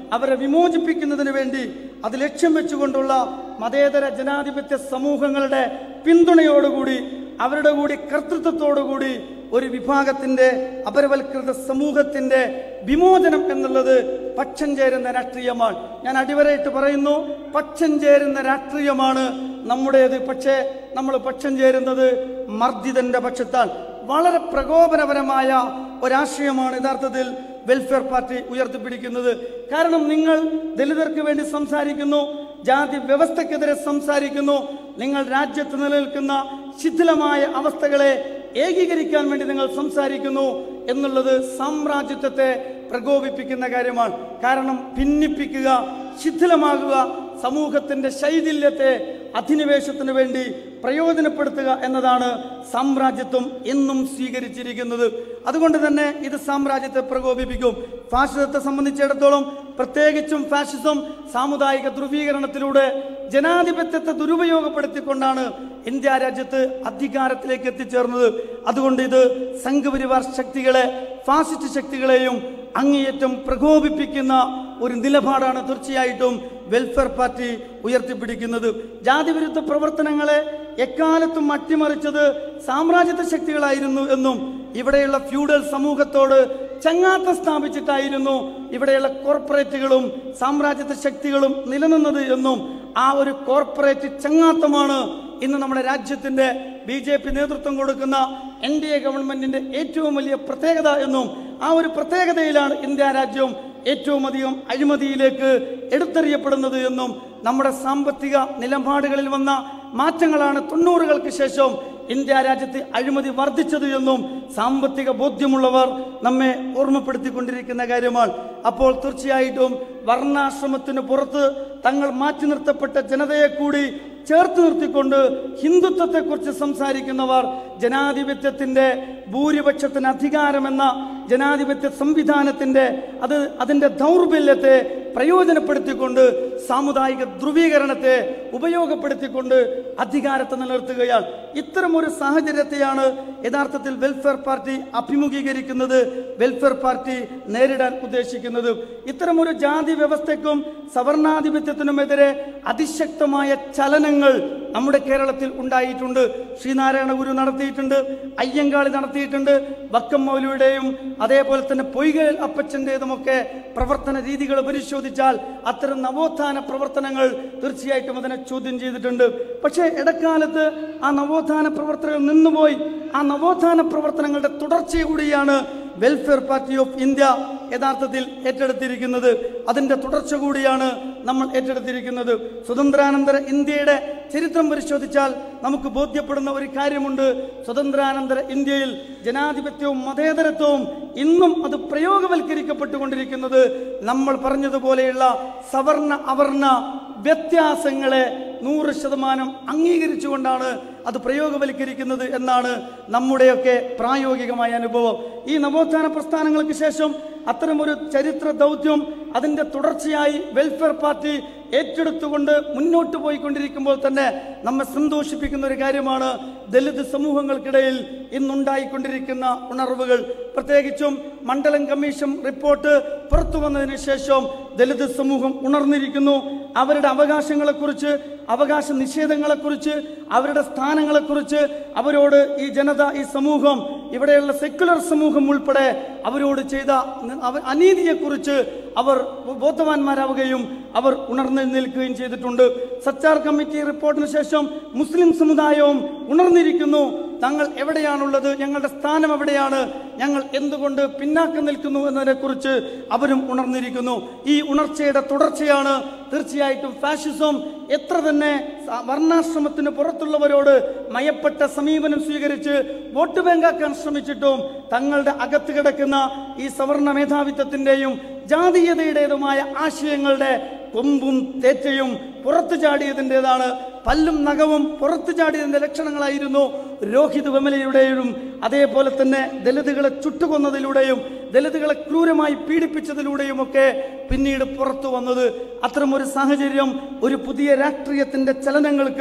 അവരെ വിമോചിപ്പിക്കുന്നതിന് വേണ്ടി അത് ലക്ഷ്യം വെച്ചുകൊണ്ടുള്ള മതേതര ജനാധിപത്യ സമൂഹങ്ങളുടെ പിന്തുണയോടുകൂടി അവരുടെ കൂടി കർത്തൃത്വത്തോടുകൂടി ഒരു വിഭാഗത്തിന്റെ അപരവൽകൃത സമൂഹത്തിന്റെ വിമോചനം എന്നുള്ളത് പക്ഷം ചേരുന്ന രാഷ്ട്രീയമാണ് ഞാൻ അടിവരയിട്ട് പറയുന്നു പക്ഷം ചേരുന്ന രാഷ്ട്രീയമാണ് നമ്മുടേത് പക്ഷേ നമ്മൾ പക്ഷം ചേരുന്നത് മർദ്ദിതന്റെ പക്ഷത്താണ് വളരെ പ്രകോപനപരമായ ഒരാശയമാണ് യഥാർത്ഥത്തിൽ വെൽഫെയർ പാർട്ടി ഉയർത്തിപ്പിടിക്കുന്നത് കാരണം നിങ്ങൾ ദലിതർക്ക് വേണ്ടി സംസാരിക്കുന്നു ജാതി വ്യവസ്ഥക്കെതിരെ സംസാരിക്കുന്നു നിങ്ങൾ രാജ്യത്ത് നിലനിൽക്കുന്ന ശിഥിലമായ അവസ്ഥകളെ ഏകീകരിക്കാൻ വേണ്ടി നിങ്ങൾ സംസാരിക്കുന്നു എന്നുള്ളത് സാമ്രാജ്യത്വത്തെ പ്രകോപിപ്പിക്കുന്ന കാര്യമാണ് കാരണം ഭിന്നിപ്പിക്കുക ശിഥിലമാകുക സമൂഹത്തിന്റെ ശൈഥില്യത്തെ അധിനിവേശത്തിന് വേണ്ടി പ്രയോജനപ്പെടുത്തുക എന്നതാണ് സാമ്രാജ്യത്വം എന്നും സ്വീകരിച്ചിരിക്കുന്നത് അതുകൊണ്ട് തന്നെ ഇത് സാമ്രാജ്യത്തെ പ്രകോപിപ്പിക്കും ഫാഷിസത്തെ സംബന്ധിച്ചിടത്തോളം പ്രത്യേകിച്ചും ഫാഷിസം സാമുദായിക ധ്രുവീകരണത്തിലൂടെ ജനാധിപത്യത്തെ ദുരുപയോഗപ്പെടുത്തിക്കൊണ്ടാണ് ഇന്ത്യ രാജ്യത്ത് അധികാരത്തിലേക്ക് എത്തിച്ചേർന്നത് അതുകൊണ്ട് ഇത് സംഘപരിവാർ ശക്തികളെ ഫാസിസ്റ്റ് ശക്തികളെയും അങ്ങേയറ്റം പ്രകോപിപ്പിക്കുന്ന ഒരു നിലപാടാണ് തീർച്ചയായിട്ടും വെൽഫെയർ പാർട്ടി ഉയർത്തിപ്പിടിക്കുന്നത് ജാതിവിരുദ്ധ പ്രവർത്തനങ്ങളെ എക്കാലത്തും അട്ടിമറിച്ചത് സാമ്രാജ്യത്വ ശക്തികളായിരുന്നു എന്നും ഇവിടെയുള്ള ഫ്യൂഡൽ സമൂഹത്തോട് ചങ്ങാത്തം സ്ഥാപിച്ചിട്ടായിരുന്നു ഇവിടെയുള്ള കോർപ്പറേറ്റുകളും സാമ്രാജ്യത്വ ശക്തികളും നിലനിന്നത് എന്നും ആ ഒരു കോർപ്പറേറ്റ് ചങ്ങാത്തമാണ് ഇന്ന് നമ്മുടെ രാജ്യത്തിന്റെ ബി ജെ പി നേതൃത്വം കൊടുക്കുന്ന എൻ ഡി എ ഗവൺമെന്റിന്റെ ഏറ്റവും വലിയ പ്രത്യേകത എന്നും ആ ഒരു പ്രത്യേകതയിലാണ് ഇന്ത്യ രാജ്യം ഏറ്റവും അധികം അഴിമതിയിലേക്ക് എടുത്തെറിയപ്പെടുന്നത് എന്നും നമ്മുടെ സാമ്പത്തിക നിലപാടുകളിൽ വന്ന മാറ്റങ്ങളാണ് തൊണ്ണൂറുകൾക്ക് ശേഷം ഇന്ത്യ രാജ്യത്ത് അഴിമതി വർദ്ധിച്ചത് എന്നും സാമ്പത്തിക ബോധ്യമുള്ളവർ നമ്മെ ഓർമ്മപ്പെടുത്തിക്കൊണ്ടിരിക്കുന്ന കാര്യമാണ് അപ്പോൾ തീർച്ചയായിട്ടും വർണ്ണാശ്രമത്തിന് പുറത്ത് തങ്ങൾ മാറ്റി നിർത്തപ്പെട്ട ജനതയെ കൂടി ചേർത്ത് നിർത്തിക്കൊണ്ട് ഹിന്ദുത്വത്തെക്കുറിച്ച് സംസാരിക്കുന്നവർ ജനാധിപത്യത്തിന്റെ ഭൂരിപക്ഷത്തിന് അധികാരമെന്ന ജനാധിപത്യ സംവിധാനത്തിന്റെ അത് അതിന്റെ ദൗർബല്യത്തെ പ്രയോജനപ്പെടുത്തിക്കൊണ്ട് സാമുദായിക ധ്രുവീകരണത്തെ ഉപയോഗപ്പെടുത്തിക്കൊണ്ട് അധികാരത്തെ നിലനിർത്തുകയാണ് ഇത്തരം ഒരു സാഹചര്യത്തെയാണ് യഥാർത്ഥത്തിൽ വെൽഫെയർ പാർട്ടി അഭിമുഖീകരിക്കുന്നത് വെൽഫെയർ പാർട്ടി നേരിടാൻ ഉദ്ദേശിക്കുന്നത് ഇത്തരം ഒരു ജാതി വ്യവസ്ഥയ്ക്കും സവർണാധിപത്യത്തിനുമെതിരെ അതിശക്തമായ ചലനങ്ങൾ നമ്മുടെ കേരളത്തിൽ ഉണ്ടായിട്ടുണ്ട് ശ്രീനാരായണ ഗുരു നടത്തിയിട്ടുണ്ട് അയ്യങ്കാളി നടത്തിയിട്ടുണ്ട് വക്കം മൗലിയുടെയും അതേപോലെ തന്നെ പൊയ്കൽ അപ്പച്ചൻ്റെതുമൊക്കെ പ്രവർത്തന രീതികൾ പരിശോധിച്ചാൽ അത്തരം നവോത്ഥാന പ്രവർത്തനങ്ങൾ തീർച്ചയായിട്ടും അതിനെ ചോദ്യം ചെയ്തിട്ടുണ്ട് പക്ഷേ ഇടക്കാലത്ത് ആ നവോത്ഥാന പ്രവർത്തനങ്ങൾ നിന്നുപോയി ആ നവോത്ഥാന പ്രവർത്തനങ്ങളുടെ തുടർച്ച കൂടിയാണ് വെൽഫെയർ പാർട്ടി ഓഫ് ഇന്ത്യ യഥാർത്ഥത്തിൽ ഏറ്റെടുത്തിരിക്കുന്നത് അതിന്റെ തുടർച്ച കൂടിയാണ് നമ്മൾ ഏറ്റെടുത്തിരിക്കുന്നത് സ്വതന്ത്രാനന്തര ഇന്ത്യയുടെ ചരിത്രം പരിശോധിച്ചാൽ നമുക്ക് ബോധ്യപ്പെടുന്ന ഒരു കാര്യമുണ്ട് സ്വതന്ത്രാനന്തര ഇന്ത്യയിൽ ജനാധിപത്യവും മതേതരത്വവും ഇന്നും അത് പ്രയോഗവൽക്കരിക്കപ്പെട്ടുകൊണ്ടിരിക്കുന്നത് നമ്മൾ പറഞ്ഞതുപോലെയുള്ള സവർണ അവർണ വ്യത്യാസങ്ങളെ നൂറ് ശതമാനം അംഗീകരിച്ചുകൊണ്ടാണ് അത് പ്രയോഗവൽക്കരിക്കുന്നത് എന്നാണ് നമ്മുടെയൊക്കെ പ്രായോഗികമായ അനുഭവം ഈ നവോത്ഥാന പ്രസ്ഥാനങ്ങൾക്ക് ശേഷം അത്തരമൊരു ചരിത്ര ദൗത്യം അതിന്റെ തുടർച്ചയായി വെൽഫെയർ പാർട്ടി ഏറ്റെടുത്തുകൊണ്ട് മുന്നോട്ട് പോയിക്കൊണ്ടിരിക്കുമ്പോൾ തന്നെ നമ്മെ സന്തോഷിപ്പിക്കുന്ന ഒരു കാര്യമാണ് ദലിത് സമൂഹങ്ങൾക്കിടയിൽ ഇന്നുണ്ടായിക്കൊണ്ടിരിക്കുന്ന ഉണർവുകൾ പ്രത്യേകിച്ചും മണ്ഡലം കമ്മീഷൻ റിപ്പോർട്ട് പുറത്തു വന്നതിന് ശേഷം ദലിത് സമൂഹം ഉണർന്നിരിക്കുന്നു അവരുടെ അവകാശങ്ങളെക്കുറിച്ച് അവകാശ നിഷേധങ്ങളെക്കുറിച്ച് അവരുടെ സ്ഥാനങ്ങളെക്കുറിച്ച് അവരോട് ഈ ജനത ഈ സമൂഹം ഇവിടെയുള്ള സെക്യുലർ സമൂഹം ഉൾപ്പെടെ അവരോട് ചെയ്ത അവ- അനീതിയെക്കുറിച്ച് അവർ ബോധവാന്മാരാവുകയും അവർ ഉണർന്നു നിൽക്കുകയും ചെയ്തിട്ടുണ്ട് സച്ചാർ കമ്മിറ്റി റിപ്പോർട്ടിന് ശേഷം മുസ്ലിം സമുദായവും ഉണർന്നിരിക്കുന്നു തങ്ങൾ എവിടെയാണുള്ളത് ഞങ്ങളുടെ സ്ഥാനം എവിടെയാണ് ഞങ്ങൾ എന്തുകൊണ്ട് പിന്നാക്കം നിൽക്കുന്നു എന്നതിനെക്കുറിച്ച് അവരും ഉണർന്നിരിക്കുന്നു ഈ ഉണർച്ചയുടെ തുടർച്ചയാണ് തീർച്ചയായിട്ടും ഫാഷിസം എത്ര തന്നെ സ- വർണ്ണാശ്രമത്തിന് പുറത്തുള്ളവരോട് മയപ്പെട്ട സമീപനം സ്വീകരിച്ച് വോട്ട് ബാങ്കാക്കാൻ ശ്രമിച്ചിട്ടും തങ്ങളുടെ അകത്ത് കിടക്കുന്ന ഈ സവർണ മേധാവിത്വത്തിന്റെയും ജാതീയതയുടേതുമായ ആശയങ്ങളുടെ കൊമ്പും തേറ്റയും പുറത്തു ചാടിയതിൻ്റെതാണ് പല്ലും നഖവും പുറത്തു ചാടിയതിൻ്റെ ലക്ഷണങ്ങളായിരുന്നു രോഹിത് വെമലയുടെയും അതേപോലെ തന്നെ ദലിതുകളെ ചുട്ടുകൊന്നതിലൂടെയും ദലിതുകളെ ക്രൂരമായി പീഡിപ്പിച്ചതിലൂടെയുമൊക്കെ പിന്നീട് പുറത്തു വന്നത് അത്തരമൊരു സാഹചര്യം ഒരു പുതിയ രാഷ്ട്രീയത്തിന്റെ ചലനങ്ങൾക്ക്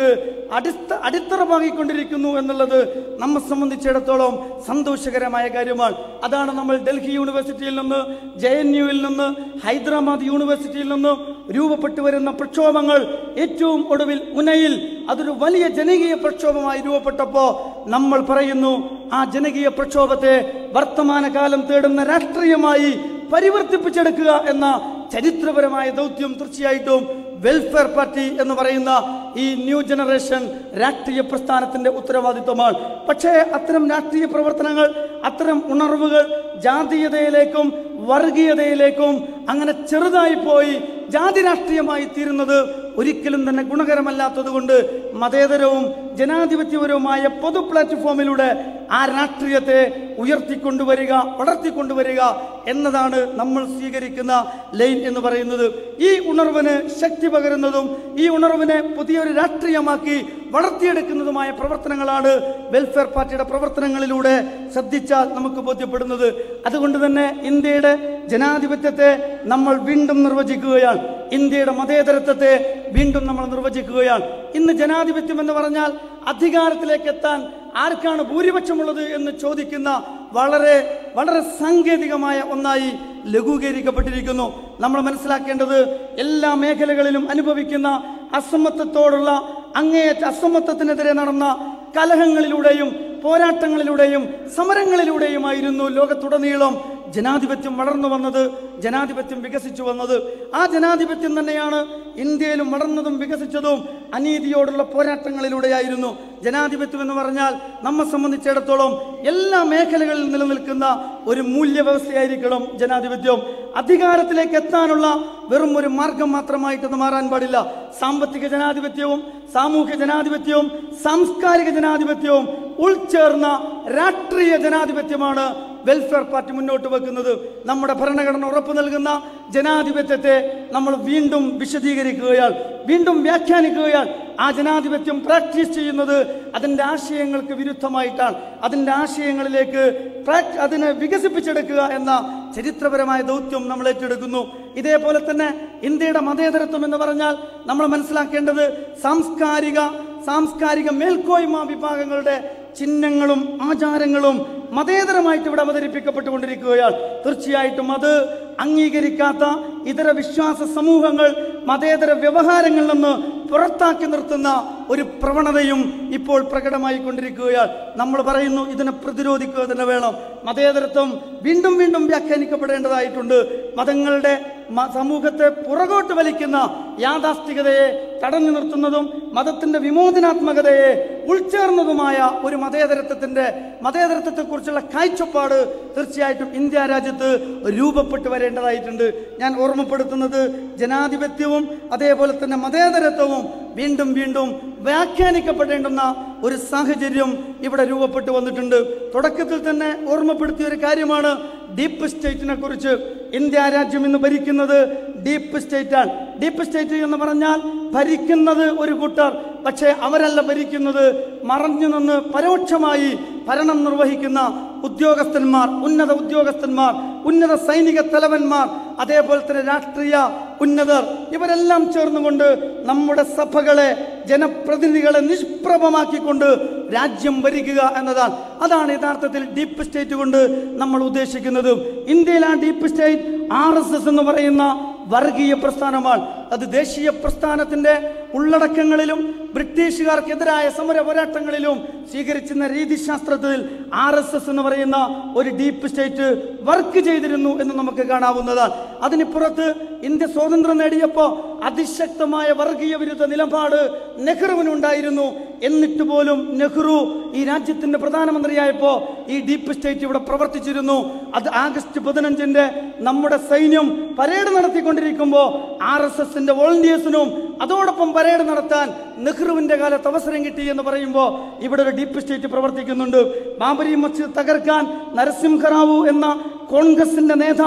അടിസ്ഥ അടിത്തറ പാകിക്കൊണ്ടിരിക്കുന്നു എന്നുള്ളത് നമ്മെ സംബന്ധിച്ചിടത്തോളം സന്തോഷകരമായ കാര്യമാണ് അതാണ് നമ്മൾ ഡൽഹി യൂണിവേഴ്സിറ്റിയിൽ നിന്ന് ജെ എൻ യുവിൽ നിന്ന് ഹൈദരാബാദ് യൂണിവേഴ്സിറ്റിയിൽ നിന്ന് രൂപപ്പെട്ടു വരുന്ന പ്രക്ഷോഭങ്ങൾ ഏറ്റവും ഒടുവിൽ ഉനയിൽ അതൊരു വലിയ ജനകീയ പ്രക്ഷോഭമായി രൂപപ്പെട്ടപ്പോൾ നമ്മൾ പറയുന്നു ആ ജനകീയ പ്രക്ഷോഭത്തെ വർത്തമാനകാലം തേടുന്ന രാഷ്ട്രീയമായി പരിവർത്തിപ്പിച്ചെടുക്കുക എന്ന ചരിത്രപരമായ ദൗത്യം തീർച്ചയായിട്ടും വെൽഫെയർ പാർട്ടി എന്ന് പറയുന്ന ഈ ന്യൂ ജനറേഷൻ രാഷ്ട്രീയ പ്രസ്ഥാനത്തിന്റെ ഉത്തരവാദിത്വമാണ് പക്ഷേ അത്തരം രാഷ്ട്രീയ പ്രവർത്തനങ്ങൾ അത്തരം ഉണർവുകൾ ജാതീയതയിലേക്കും വർഗീയതയിലേക്കും അങ്ങനെ ചെറുതായി പോയി ജാതി രാഷ്ട്രീയമായി തീരുന്നത് ഒരിക്കലും തന്നെ ഗുണകരമല്ലാത്തത് കൊണ്ട് മതേതരവും ജനാധിപത്യപരവുമായ പൊതു പ്ലാറ്റ്ഫോമിലൂടെ ആ രാഷ്ട്രീയത്തെ ഉയർത്തിക്കൊണ്ടുവരിക വളർത്തിക്കൊണ്ടുവരിക എന്നതാണ് നമ്മൾ സ്വീകരിക്കുന്ന ലൈൻ എന്ന് പറയുന്നത് ഈ ഉണർവിന് ശക്തി പകരുന്നതും ഈ ഉണർവിനെ പുതിയൊരു രാഷ്ട്രീയമാക്കി വളർത്തിയെടുക്കുന്നതുമായ പ്രവർത്തനങ്ങളാണ് വെൽഫെയർ പാർട്ടിയുടെ പ്രവർത്തനങ്ങളിലൂടെ ശ്രദ്ധിച്ചാൽ നമുക്ക് ബോധ്യപ്പെടുന്നത് അതുകൊണ്ട് തന്നെ ഇന്ത്യയുടെ ജനാധിപത്യത്തെ നമ്മൾ വീണ്ടും നിർവചിക്കുകയാണ് ഇന്ത്യയുടെ മതേതരത്വത്തെ വീണ്ടും നമ്മൾ നിർവചിക്കുകയാണ് ഇന്ന് ജനാധിപത്യം എന്ന് പറഞ്ഞാൽ അധികാരത്തിലേക്ക് എത്താൻ ആർക്കാണ് ഭൂരിപക്ഷമുള്ളത് എന്ന് ചോദിക്കുന്ന വളരെ വളരെ സാങ്കേതികമായ ഒന്നായി ലഘൂകരിക്കപ്പെട്ടിരിക്കുന്നു നമ്മൾ മനസ്സിലാക്കേണ്ടത് എല്ലാ മേഖലകളിലും അനുഭവിക്കുന്ന അസമത്വത്തോടുള്ള അങ്ങേയറ്റ അസമത്വത്തിനെതിരെ നടന്ന കലഹങ്ങളിലൂടെയും പോരാട്ടങ്ങളിലൂടെയും സമരങ്ങളിലൂടെയുമായിരുന്നു ലോകത്തുടനീളം ജനാധിപത്യം വളർന്നു വന്നത് ജനാധിപത്യം വികസിച്ചു വന്നത് ആ ജനാധിപത്യം തന്നെയാണ് ഇന്ത്യയിലും വളർന്നതും വികസിച്ചതും അനീതിയോടുള്ള പോരാട്ടങ്ങളിലൂടെയായിരുന്നു ജനാധിപത്യം എന്ന് പറഞ്ഞാൽ നമ്മെ സംബന്ധിച്ചിടത്തോളം എല്ലാ മേഖലകളിൽ നിലനിൽക്കുന്ന ഒരു മൂല്യവ്യവസ്ഥയായിരിക്കണം ജനാധിപത്യം അധികാരത്തിലേക്ക് എത്താനുള്ള വെറും ഒരു മാർഗം മാത്രമായിട്ട് അത് മാറാൻ പാടില്ല സാമ്പത്തിക ജനാധിപത്യവും സാമൂഹ്യ ജനാധിപത്യവും സാംസ്കാരിക ജനാധിപത്യവും ഉൾച്ചേർന്ന രാഷ്ട്രീയ ജനാധിപത്യമാണ് വെൽഫെയർ പാർട്ടി മുന്നോട്ട് വെക്കുന്നത് നമ്മുടെ ഭരണഘടന ഉറപ്പു നൽകുന്ന ജനാധിപത്യത്തെ നമ്മൾ വീണ്ടും വിശദീകരിക്കുകയാണ് വീണ്ടും വ്യാഖ്യാനിക്കുകയാണ് ആ ജനാധിപത്യം പ്രാക്ടീസ് ചെയ്യുന്നത് അതിൻ്റെ ആശയങ്ങൾക്ക് വിരുദ്ധമായിട്ടാണ് അതിൻ്റെ ആശയങ്ങളിലേക്ക് പ്രാക്- അതിനെ വികസിപ്പിച്ചെടുക്കുക എന്ന ചരിത്രപരമായ ദൗത്യം നമ്മൾ ഏറ്റെടുക്കുന്നു ഇതേപോലെ തന്നെ ഇന്ത്യയുടെ മതേതരത്വം എന്ന് പറഞ്ഞാൽ നമ്മൾ മനസ്സിലാക്കേണ്ടത് സാംസ്കാരിക സാംസ്കാരിക മേൽക്കോയ്മ വിഭാഗങ്ങളുടെ ചിഹ്നങ്ങളും ആചാരങ്ങളും മതേതരമായിട്ട് ഇവിടെ അവതരിപ്പിക്കപ്പെട്ടുകൊണ്ടിരിക്കുകയാണ് തീർച്ചയായിട്ടും അത് അംഗീകരിക്കാത്ത ഇതര വിശ്വാസ സമൂഹങ്ങൾ മതേതര വ്യവഹാരങ്ങളിൽ നിന്ന് പുറത്താക്കി നിർത്തുന്ന ഒരു പ്രവണതയും ഇപ്പോൾ പ്രകടമായി കൊണ്ടിരിക്കുകയാണ് നമ്മൾ പറയുന്നു ഇതിനെ പ്രതിരോധിക്കുക തന്നെ വേണം മതേതരത്വം വീണ്ടും വീണ്ടും വ്യാഖ്യാനിക്കപ്പെടേണ്ടതായിട്ടുണ്ട് മതങ്ങളുടെ മ- സമൂഹത്തെ പുറകോട്ട് വലിക്കുന്ന യാഥാസ്ഥികതയെ തടഞ്ഞു നിർത്തുന്നതും മതത്തിന്റെ വിമോചനാത്മകതയെ ഉൾച്ചേർന്നതുമായ ഒരു മതേതരത്വത്തിന്റെ മതേതരത്വത്തെക്കുറിച്ചുള്ള കാഴ്ചപ്പാട് തീർച്ചയായിട്ടും ഇന്ത്യ രാജ്യത്ത് രൂപപ്പെട്ടു വരേണ്ടതായിട്ടുണ്ട് ഞാൻ ഓർമ്മപ്പെടുത്തുന്നത് ജനാധിപത്യവും അതേപോലെ തന്നെ മതേതരത്വവും വീണ്ടും വീണ്ടും വ്യാഖ്യാനിക്കപ്പെടേണ്ടുന്ന ഒരു സാഹചര്യം ഇവിടെ രൂപപ്പെട്ടു വന്നിട്ടുണ്ട് തുടക്കത്തിൽ തന്നെ ഓർമ്മപ്പെടുത്തിയ ഒരു കാര്യമാണ് ഡീപ്പ് സ്റ്റേറ്റിനെ കുറിച്ച് ഇന്ത്യ രാജ്യം ഇന്ന് ഭരിക്കുന്നത് ഡീപ്പ് സ്റ്റേറ്റാണ് ഡീപ്പ് സ്റ്റേറ്റ് എന്ന് പറഞ്ഞാൽ ഭരിക്കുന്നത് ഒരു കൂട്ടർ പക്ഷേ അവരല്ല ഭരിക്കുന്നത് മറഞ്ഞു നിന്ന് പരോക്ഷമായി ഭരണം നിർവഹിക്കുന്ന ഉദ്യോഗസ്ഥന്മാർ ഉന്നത ഉദ്യോഗസ്ഥന്മാർ ഉന്നത സൈനിക തലവന്മാർ അതേപോലെ തന്നെ രാഷ്ട്രീയ ഉന്നതർ ഇവരെല്ലാം ചേർന്നുകൊണ്ട് നമ്മുടെ സഭകളെ ജനപ്രതിനിധികളെ നിഷ്പ്രഭമാക്കിക്കൊണ്ട് രാജ്യം ഭരിക്കുക എന്നതാണ് അതാണ് യഥാർത്ഥത്തിൽ ഡീപ്പ് സ്റ്റേറ്റ് കൊണ്ട് നമ്മൾ ഉദ്ദേശിക്കുന്നത് ഇന്ത്യയിൽ ആ deep state R S S എന്ന് പറയുന്ന വർഗീയ പ്രസ്ഥാനമാണ് അത് ദേശീയ പ്രസ്ഥാനത്തിന്റെ ഉള്ളടക്കങ്ങളിലും ബ്രിട്ടീഷുകാർക്കെതിരായ സമര പോരാട്ടങ്ങളിലും സ്വീകരിച്ചിരുന്ന രീതിശാസ്ത്രത്തിൽ ആർ എസ് എസ് എന്ന് പറയുന്ന ഒരു ഡീപ്പ് സ്റ്റേറ്റ് വർക്ക് ചെയ്തിരുന്നു എന്ന് നമുക്ക് കാണാവുന്നതാണ് അതിനിപ്പുറത്ത് ഇന്ത്യ സ്വാതന്ത്ര്യം നേടിയപ്പോൾ അതിശക്തമായ വർഗീയ വിരുദ്ധ നിലപാട് നെഹ്റുവിനുണ്ടായിരുന്നു എന്നിട്ട് പോലും നെഹ്റു ഈ രാജ്യത്തിന്റെ പ്രധാനമന്ത്രിയായപ്പോൾ ഈ ഡീപ്പ് സ്റ്റേറ്റ് ഇവിടെ പ്രവർത്തിച്ചിരുന്നു അത് ആഗസ്റ്റ് പതിനഞ്ചിന്റെ നമ്മുടെ സൈന്യം പരേഡ് നടത്തിക്കൊണ്ടിരിക്കുമ്പോൾ ആർ എസ് എസിന്റെ വോളണ്ടിയേഴ്സിനും അതോടൊപ്പം പരേഡ് നടത്താൻ നെഹ്റുവിന്റെ കാലത്ത് അവസരം കിട്ടി എന്ന് പറയുമ്പോൾ ഇവിടെ ഒരു ഡീപ്പ് സ്റ്റേറ്റ് പ്രവർത്തിക്കുന്നുണ്ട് ബാബരി മസ്ജിദ് തകർക്കാൻ നരസിംഹറാവു എന്ന കോൺഗ്രസിന്റെ നേതാവ്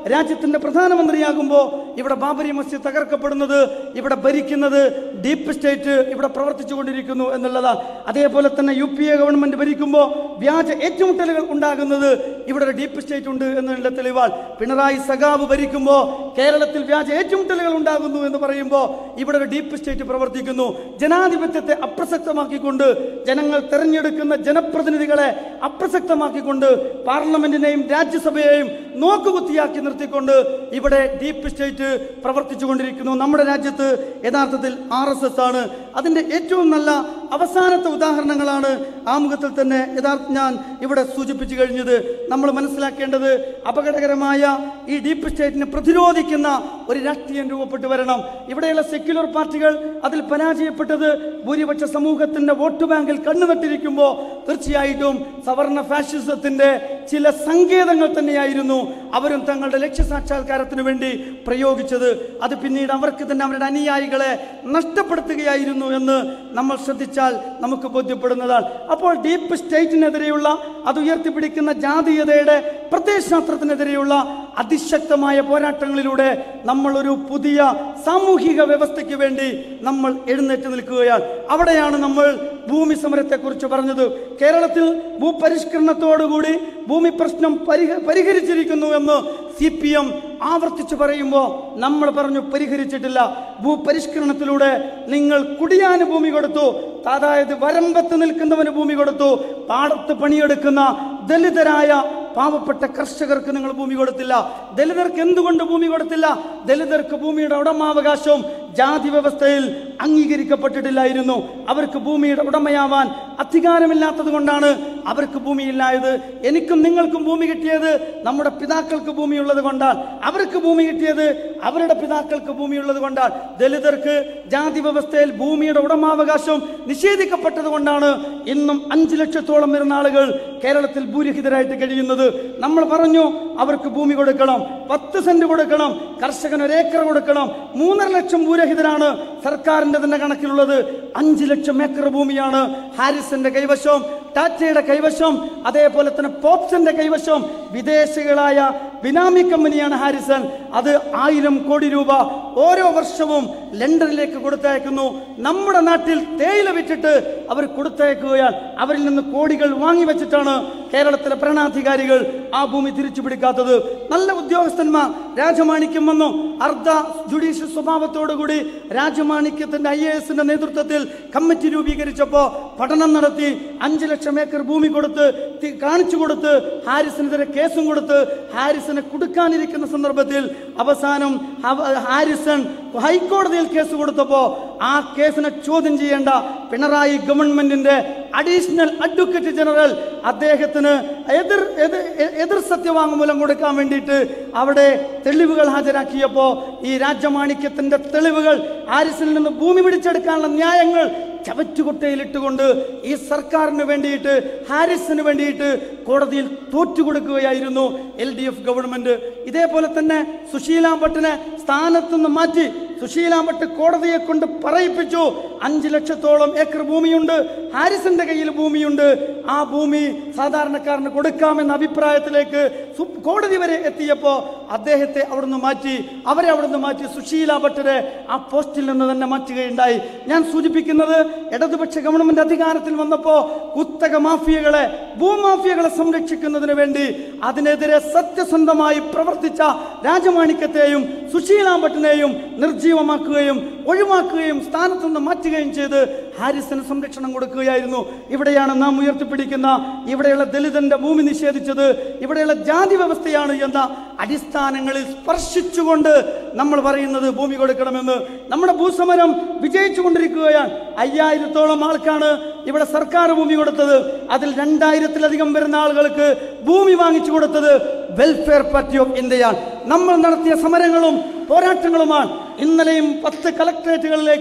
രാജ്യത്തിന്റെ പ്രധാനമന്ത്രിയാകുമ്പോൾ ഇവിടെ ബാബരി മസ്ജിദ് തകർക്കപ്പെടുന്നത് ഇവിടെ ഭരിക്കുന്നത് ഡീപ്പ് സ്റ്റേറ്റ് ഇവിടെ പ്രവർത്തിച്ചു കൊണ്ടിരിക്കുന്നു എന്നുള്ളതാണ് അതേപോലെ തന്നെ യു പി എ ഗവൺമെന്റ് ഭരിക്കുമ്പോൾ വ്യാജ ഏറ്റുമുട്ടലുകൾ ഉണ്ടാകുന്നത് ഇവിടെ ഒരു ഡീപ്പ് സ്റ്റേറ്റ് ഉണ്ട് എന്നുള്ള തെളിവാൾ പിണറായി സഖാവ് ഭരിക്കുമ്പോൾ കേരളത്തിൽ വ്യാജ ഏറ്റുമുട്ടലുകൾ ഉണ്ടാകുന്നു എന്ന് പറയുമ്പോൾ ഇവിടെ ഒരു ഡീപ്പ് സ്റ്റേറ്റ് പ്രവർത്തിക്കുന്നു ജനാധിപത്യത്തെ അപ്രസക്തമാക്കിക്കൊണ്ട് ജനങ്ങൾ തെരഞ്ഞെടുക്കുന്ന ജനപ്രതിനിധികളെ അപ്രസക്തമാക്കിക്കൊണ്ട് പാർലമെന്റിനെയും രാജ്യസഭയെയും നോക്കുകുത്തിയാക്കി നിർത്തിക്കൊണ്ട് ഇവിടെ ഡീപ്പ് സ്റ്റേറ്റ് പ്രവർത്തിച്ചു കൊണ്ടിരിക്കുന്നു നമ്മുടെ രാജ്യത്ത് യഥാർത്ഥത്തിൽ ആർ എസ് എസ് ആണ് അതിന്റെ ഏറ്റവും നല്ല അവസാനത്തെ ഉദാഹരണങ്ങളാണ് ആമുഖത്തിൽ തന്നെ യഥാർത്ഥ ഞാൻ ഇവിടെ സൂചിപ്പിച്ചു കഴിഞ്ഞത് നമ്മൾ മനസ്സിലാക്കേണ്ടത് അപകടകരമായ ഈ ഡീപ്പ് സ്റ്റേറ്റിനെ പ്രതിരോധിക്കുന്ന ഒരു രാഷ്ട്രീയം രൂപപ്പെട്ടു വരണം ഇവിടെയുള്ള സെക്യുലർ പാർട്ടികൾ അതിൽ പരാജയപ്പെട്ടത് ഭൂരിപക്ഷ സമൂഹത്തിന്റെ വോട്ട് ബാങ്കിൽ കണ്ണുനട്ടിരിക്കുമ്പോൾ തീർച്ചയായിട്ടും സവർണ ഫാഷിസത്തിന്റെ ചില സങ്കേതങ്ങൾ തന്നെയായിരുന്നു അവരും തങ്ങളുടെ ലക്ഷ്യസാക്ഷാത്കാരത്തിന് വേണ്ടി പ്രയോഗിച്ചത് അത് പിന്നീട് അവർക്ക് തന്നെ അവരുടെ അനുയായികളെ നഷ്ടപ്പെടുത്തുകയായിരുന്നു എന്ന് നമ്മൾ ശ്രദ്ധിച്ചാൽ നമുക്ക് ബോധ്യപ്പെടുന്നതാണ് അപ്പോൾ ഡീപ്പ് സ്റ്റേറ്റിനെതിരെയുള്ള അത് ഉയർത്തിപ്പിടിക്കുന്ന ജാതീയതയുടെ പ്രത്യയശാസ്ത്രത്തിനെതിരെയുള്ള അതിശക്തമായ പോരാട്ടങ്ങളിലൂടെ നമ്മൾ ഒരു പുതിയ സാമൂഹിക വ്യവസ്ഥയ്ക്ക് വേണ്ടി നമ്മൾ എഴുന്നേറ്റ് നിൽക്കുകയാണ് അവിടെയാണ് നമ്മൾ ഭൂമി സമരത്തെക്കുറിച്ച് പറഞ്ഞത് കേരളത്തിൽ ഭൂപരിഷ്കരണത്തോടുകൂടി ഭൂമി പ്രശ്നം പരിഹ പരിഹരിച്ചിരിക്കുന്നു എന്ന് സി പി എം ആവർത്തിച്ചു പറയുമ്പോൾ നമ്മൾ പറഞ്ഞു പരിഹരിച്ചിട്ടില്ല ഭൂപരിഷ്കരണത്തിലൂടെ നിങ്ങൾ കുടിയാന് ഭൂമി കൊടുത്തു അതായത് വരമ്പത്ത് നിൽക്കുന്നവന് ഭൂമി കൊടുത്തു പാടത്ത് പണിയെടുക്കുന്ന ദലിതരായ പാവപ്പെട്ട കർഷകർക്ക് നിങ്ങൾ ഭൂമി കൊടുത്തില്ല ദലിതർക്ക് എന്തുകൊണ്ട് ഭൂമി കൊടുത്തില്ല ദലിതർക്ക് ഭൂമിയുടെ ഉടമാവകാശവും ജാതി വ്യവസ്ഥയിൽ അംഗീകരിക്കപ്പെട്ടിട്ടില്ലായിരുന്നു അവർക്ക് ഭൂമിയുടെ ഉടമയാവാൻ അധികാരമില്ലാത്തത് കൊണ്ടാണ് അവർക്ക് ഭൂമിയില്ലായത് എനിക്കും നിങ്ങൾക്കും ഭൂമി കിട്ടിയത് നമ്മുടെ പിതാക്കൾക്ക് ഭൂമിയുള്ളത് കൊണ്ടാണ് അവർക്ക് ഭൂമി കിട്ടിയത് അവരുടെ പിതാക്കൾക്ക് ഭൂമിയുള്ളത് കൊണ്ടാണ് ദലിതർക്ക് ജാതി വ്യവസ്ഥയിൽ ഭൂമിയുടെ ഉടമാവകാശം നിഷേധിക്കപ്പെട്ടത് കൊണ്ടാണ് ഇന്നും അഞ്ചു ലക്ഷത്തോളം വരുന്ന ആളുകൾ കേരളത്തിൽ ഭൂരഹിതരായിട്ട് കഴിയുന്നത് നമ്മൾ പറഞ്ഞു അവർക്ക് ഭൂമി കൊടുക്കണം പത്ത് സെന്റ് കൊടുക്കണം കർഷകന് ഒരു ഏക്കർ കൊടുക്കണം മൂന്നര ലക്ഷം ഭൂരഹിതരാണ് സർക്കാരിന്റെ തന്നെ കണക്കിലുള്ളത് അഞ്ച് ലക്ഷം ഏക്കർ ഭൂമിയാണ് ഹാരിസന്റെ കൈവശം ടാറ്റയുടെ കൈവശം അതേപോലെ തന്നെ പോപ്സന്റെ കൈവശം വിദേശികളായ ബിനാമി കമ്പനിയാണ് ഹാരിസൺ അത് ആയിരം കോടി രൂപ ഓരോ വർഷവും ലണ്ടനിലേക്ക് കൊടുത്തയക്കുന്നു നമ്മുടെ നാട്ടിൽ തേയില വിറ്റിട്ട് അവർ കൊടുത്തയക്കുകയാണ് അവരിൽ നിന്ന് കോടികൾ വാങ്ങി വെച്ചിട്ടാണ് കേരളത്തിലെ ഭരണാധികാരികൾ ആ ഭൂമി തിരിച്ചു പിടിക്കാത്തത് നല്ല ഉദ്യോഗസ്ഥന്മാർ രാജമാണിക്യം വന്നു അർദ്ധ ജുഡീഷ്യൽ സ്വഭാവത്തോടുകൂടി രാജമാണിക്യത്തിന്റെ ഐ എ എസിന്റെ നേതൃത്വത്തിൽ കമ്മിറ്റി രൂപീകരിച്ചപ്പോൾ പഠനം നടത്തി അഞ്ചു ലക്ഷം ഏക്കർ ഭൂമി കൊടുത്ത് തി- കാണിച്ചു കൊടുത്ത് ഹാരിസിനെതിരെ കേസും കൊടുത്ത് ഹാരിസിനെ കൊടുക്കാനിരിക്കുന്ന സന്ദർഭത്തിൽ അവസാനം അവ- ഹാരിസൺ ഹൈക്കോടതിയിൽ കേസ് കൊടുത്തപ്പോൾ ആ കേസിനെ ചോദ്യം ചെയ്യേണ്ട പിണറായി ഗവൺമെന്റിന്റെ അഡീഷണൽ അഡ്വക്കേറ്റ് ജനറൽ അദ്ദേഹത്തിന് എതിർ എതിർ എതിർ സത്യവാങ്മൂലം കൊടുക്കാൻ വേണ്ടിയിട്ട് അവിടെ തെളിവുകൾ ഹാജരാക്കിയപ്പോൾ ഈ രാജമാണിക്യത്തിന്റെ തെളിവുകൾ ആരിസിൽ നിന്ന് ഭൂമി പിടിച്ചെടുക്കാനുള്ള ന്യായങ്ങൾ ചവറ്റുകുട്ടയിലിട്ടുകൊണ്ട് ഈ സർക്കാരിന് വേണ്ടിയിട്ട് ഹാരിസിന് വേണ്ടിയിട്ട് കോടതിയിൽ തോറ്റുകൊടുക്കുകയായിരുന്നു എൽ ഡി എഫ് ഗവൺമെന്റ് ഇതേപോലെ തന്നെ സുശീലാം ഭട്ടിനെ സ്ഥാനത്ത് നിന്ന് മാറ്റി സുശീലാം ഭട്ട് കോടതിയെ കൊണ്ട് പറയിപ്പിച്ചു അഞ്ച് ലക്ഷത്തോളം ഏക്കർ ഭൂമിയുണ്ട് ഹാരിസന്റെ കയ്യിൽ ഭൂമിയുണ്ട് ആ ഭൂമി സാധാരണക്കാരന് കൊടുക്കാമെന്ന അഭിപ്രായത്തിലേക്ക് സു- കോടതി വരെ എത്തിയപ്പോൾ അദ്ദേഹത്തെ അവിടുന്ന് മാറ്റി അവരെ അവിടുന്ന് മാറ്റി സുശീല ഭട്ടരെ ആ പോസ്റ്റിൽ നിന്ന് തന്നെ മാറ്റുകയുണ്ടായി ഞാൻ സൂചിപ്പിക്കുന്നത് ഇടതുപക്ഷ ഗവൺമെന്റ് അധികാരത്തിൽ വന്നപ്പോൾ കുത്തക മാഫിയകളെ ഭൂമാഫിയകളെ സംരക്ഷിക്കുന്നതിന് വേണ്ടി അതിനെതിരെ സത്യസന്ധമായി പ്രവർത്തിച്ച രാജമാണിക്യത്തെയും സുശീലാഭട്ടിനെയും നിർജീവമാക്കുകയും ഒഴിവാക്കുകയും സ്ഥാനത്തു നിന്ന് മാറ്റുകയും ചെയ്ത് ഹാരിസിന് സംരക്ഷണം കൊടുക്കുകയായിരുന്നു ഇവിടെയാണ് നാം ഉയർത്തിപ്പിടിക്കുന്ന ഇവിടെയുള്ള ദലിതന്റെ ഭൂമി നിഷേധിച്ചത് ഇവിടെയുള്ള ജാതി വ്യവസ്ഥയാണ് എന്ന അടിസ്ഥാനങ്ങളിൽ സ്പർശിച്ചുകൊണ്ട് നമ്മൾ പറയുന്നത് ഭൂമി കൊടുക്കണമെന്ന് നമ്മുടെ ഭൂസമരം വിജയിച്ചു കൊണ്ടിരിക്കുകയാണ് അയ്യായിരത്തോളം ആൾക്കാണ് ഇവിടെ സർക്കാർ ഭൂമി കൊടുത്തത് അതിൽ രണ്ടായിരത്തിലധികം വരുന്ന ആളുകൾക്ക് ഭൂമി വാങ്ങിച്ചു കൊടുത്തത് വെൽഫെയർ പാർട്ടി ഓഫ് ഇന്ത്യയാണ് നമ്മൾ നടത്തിയ സമരങ്ങളും പോരാട്ടങ്ങളുമാണ് ഇന്നലെയും പത്ത് കളക്ടറേറ്റുകളിലേക്ക്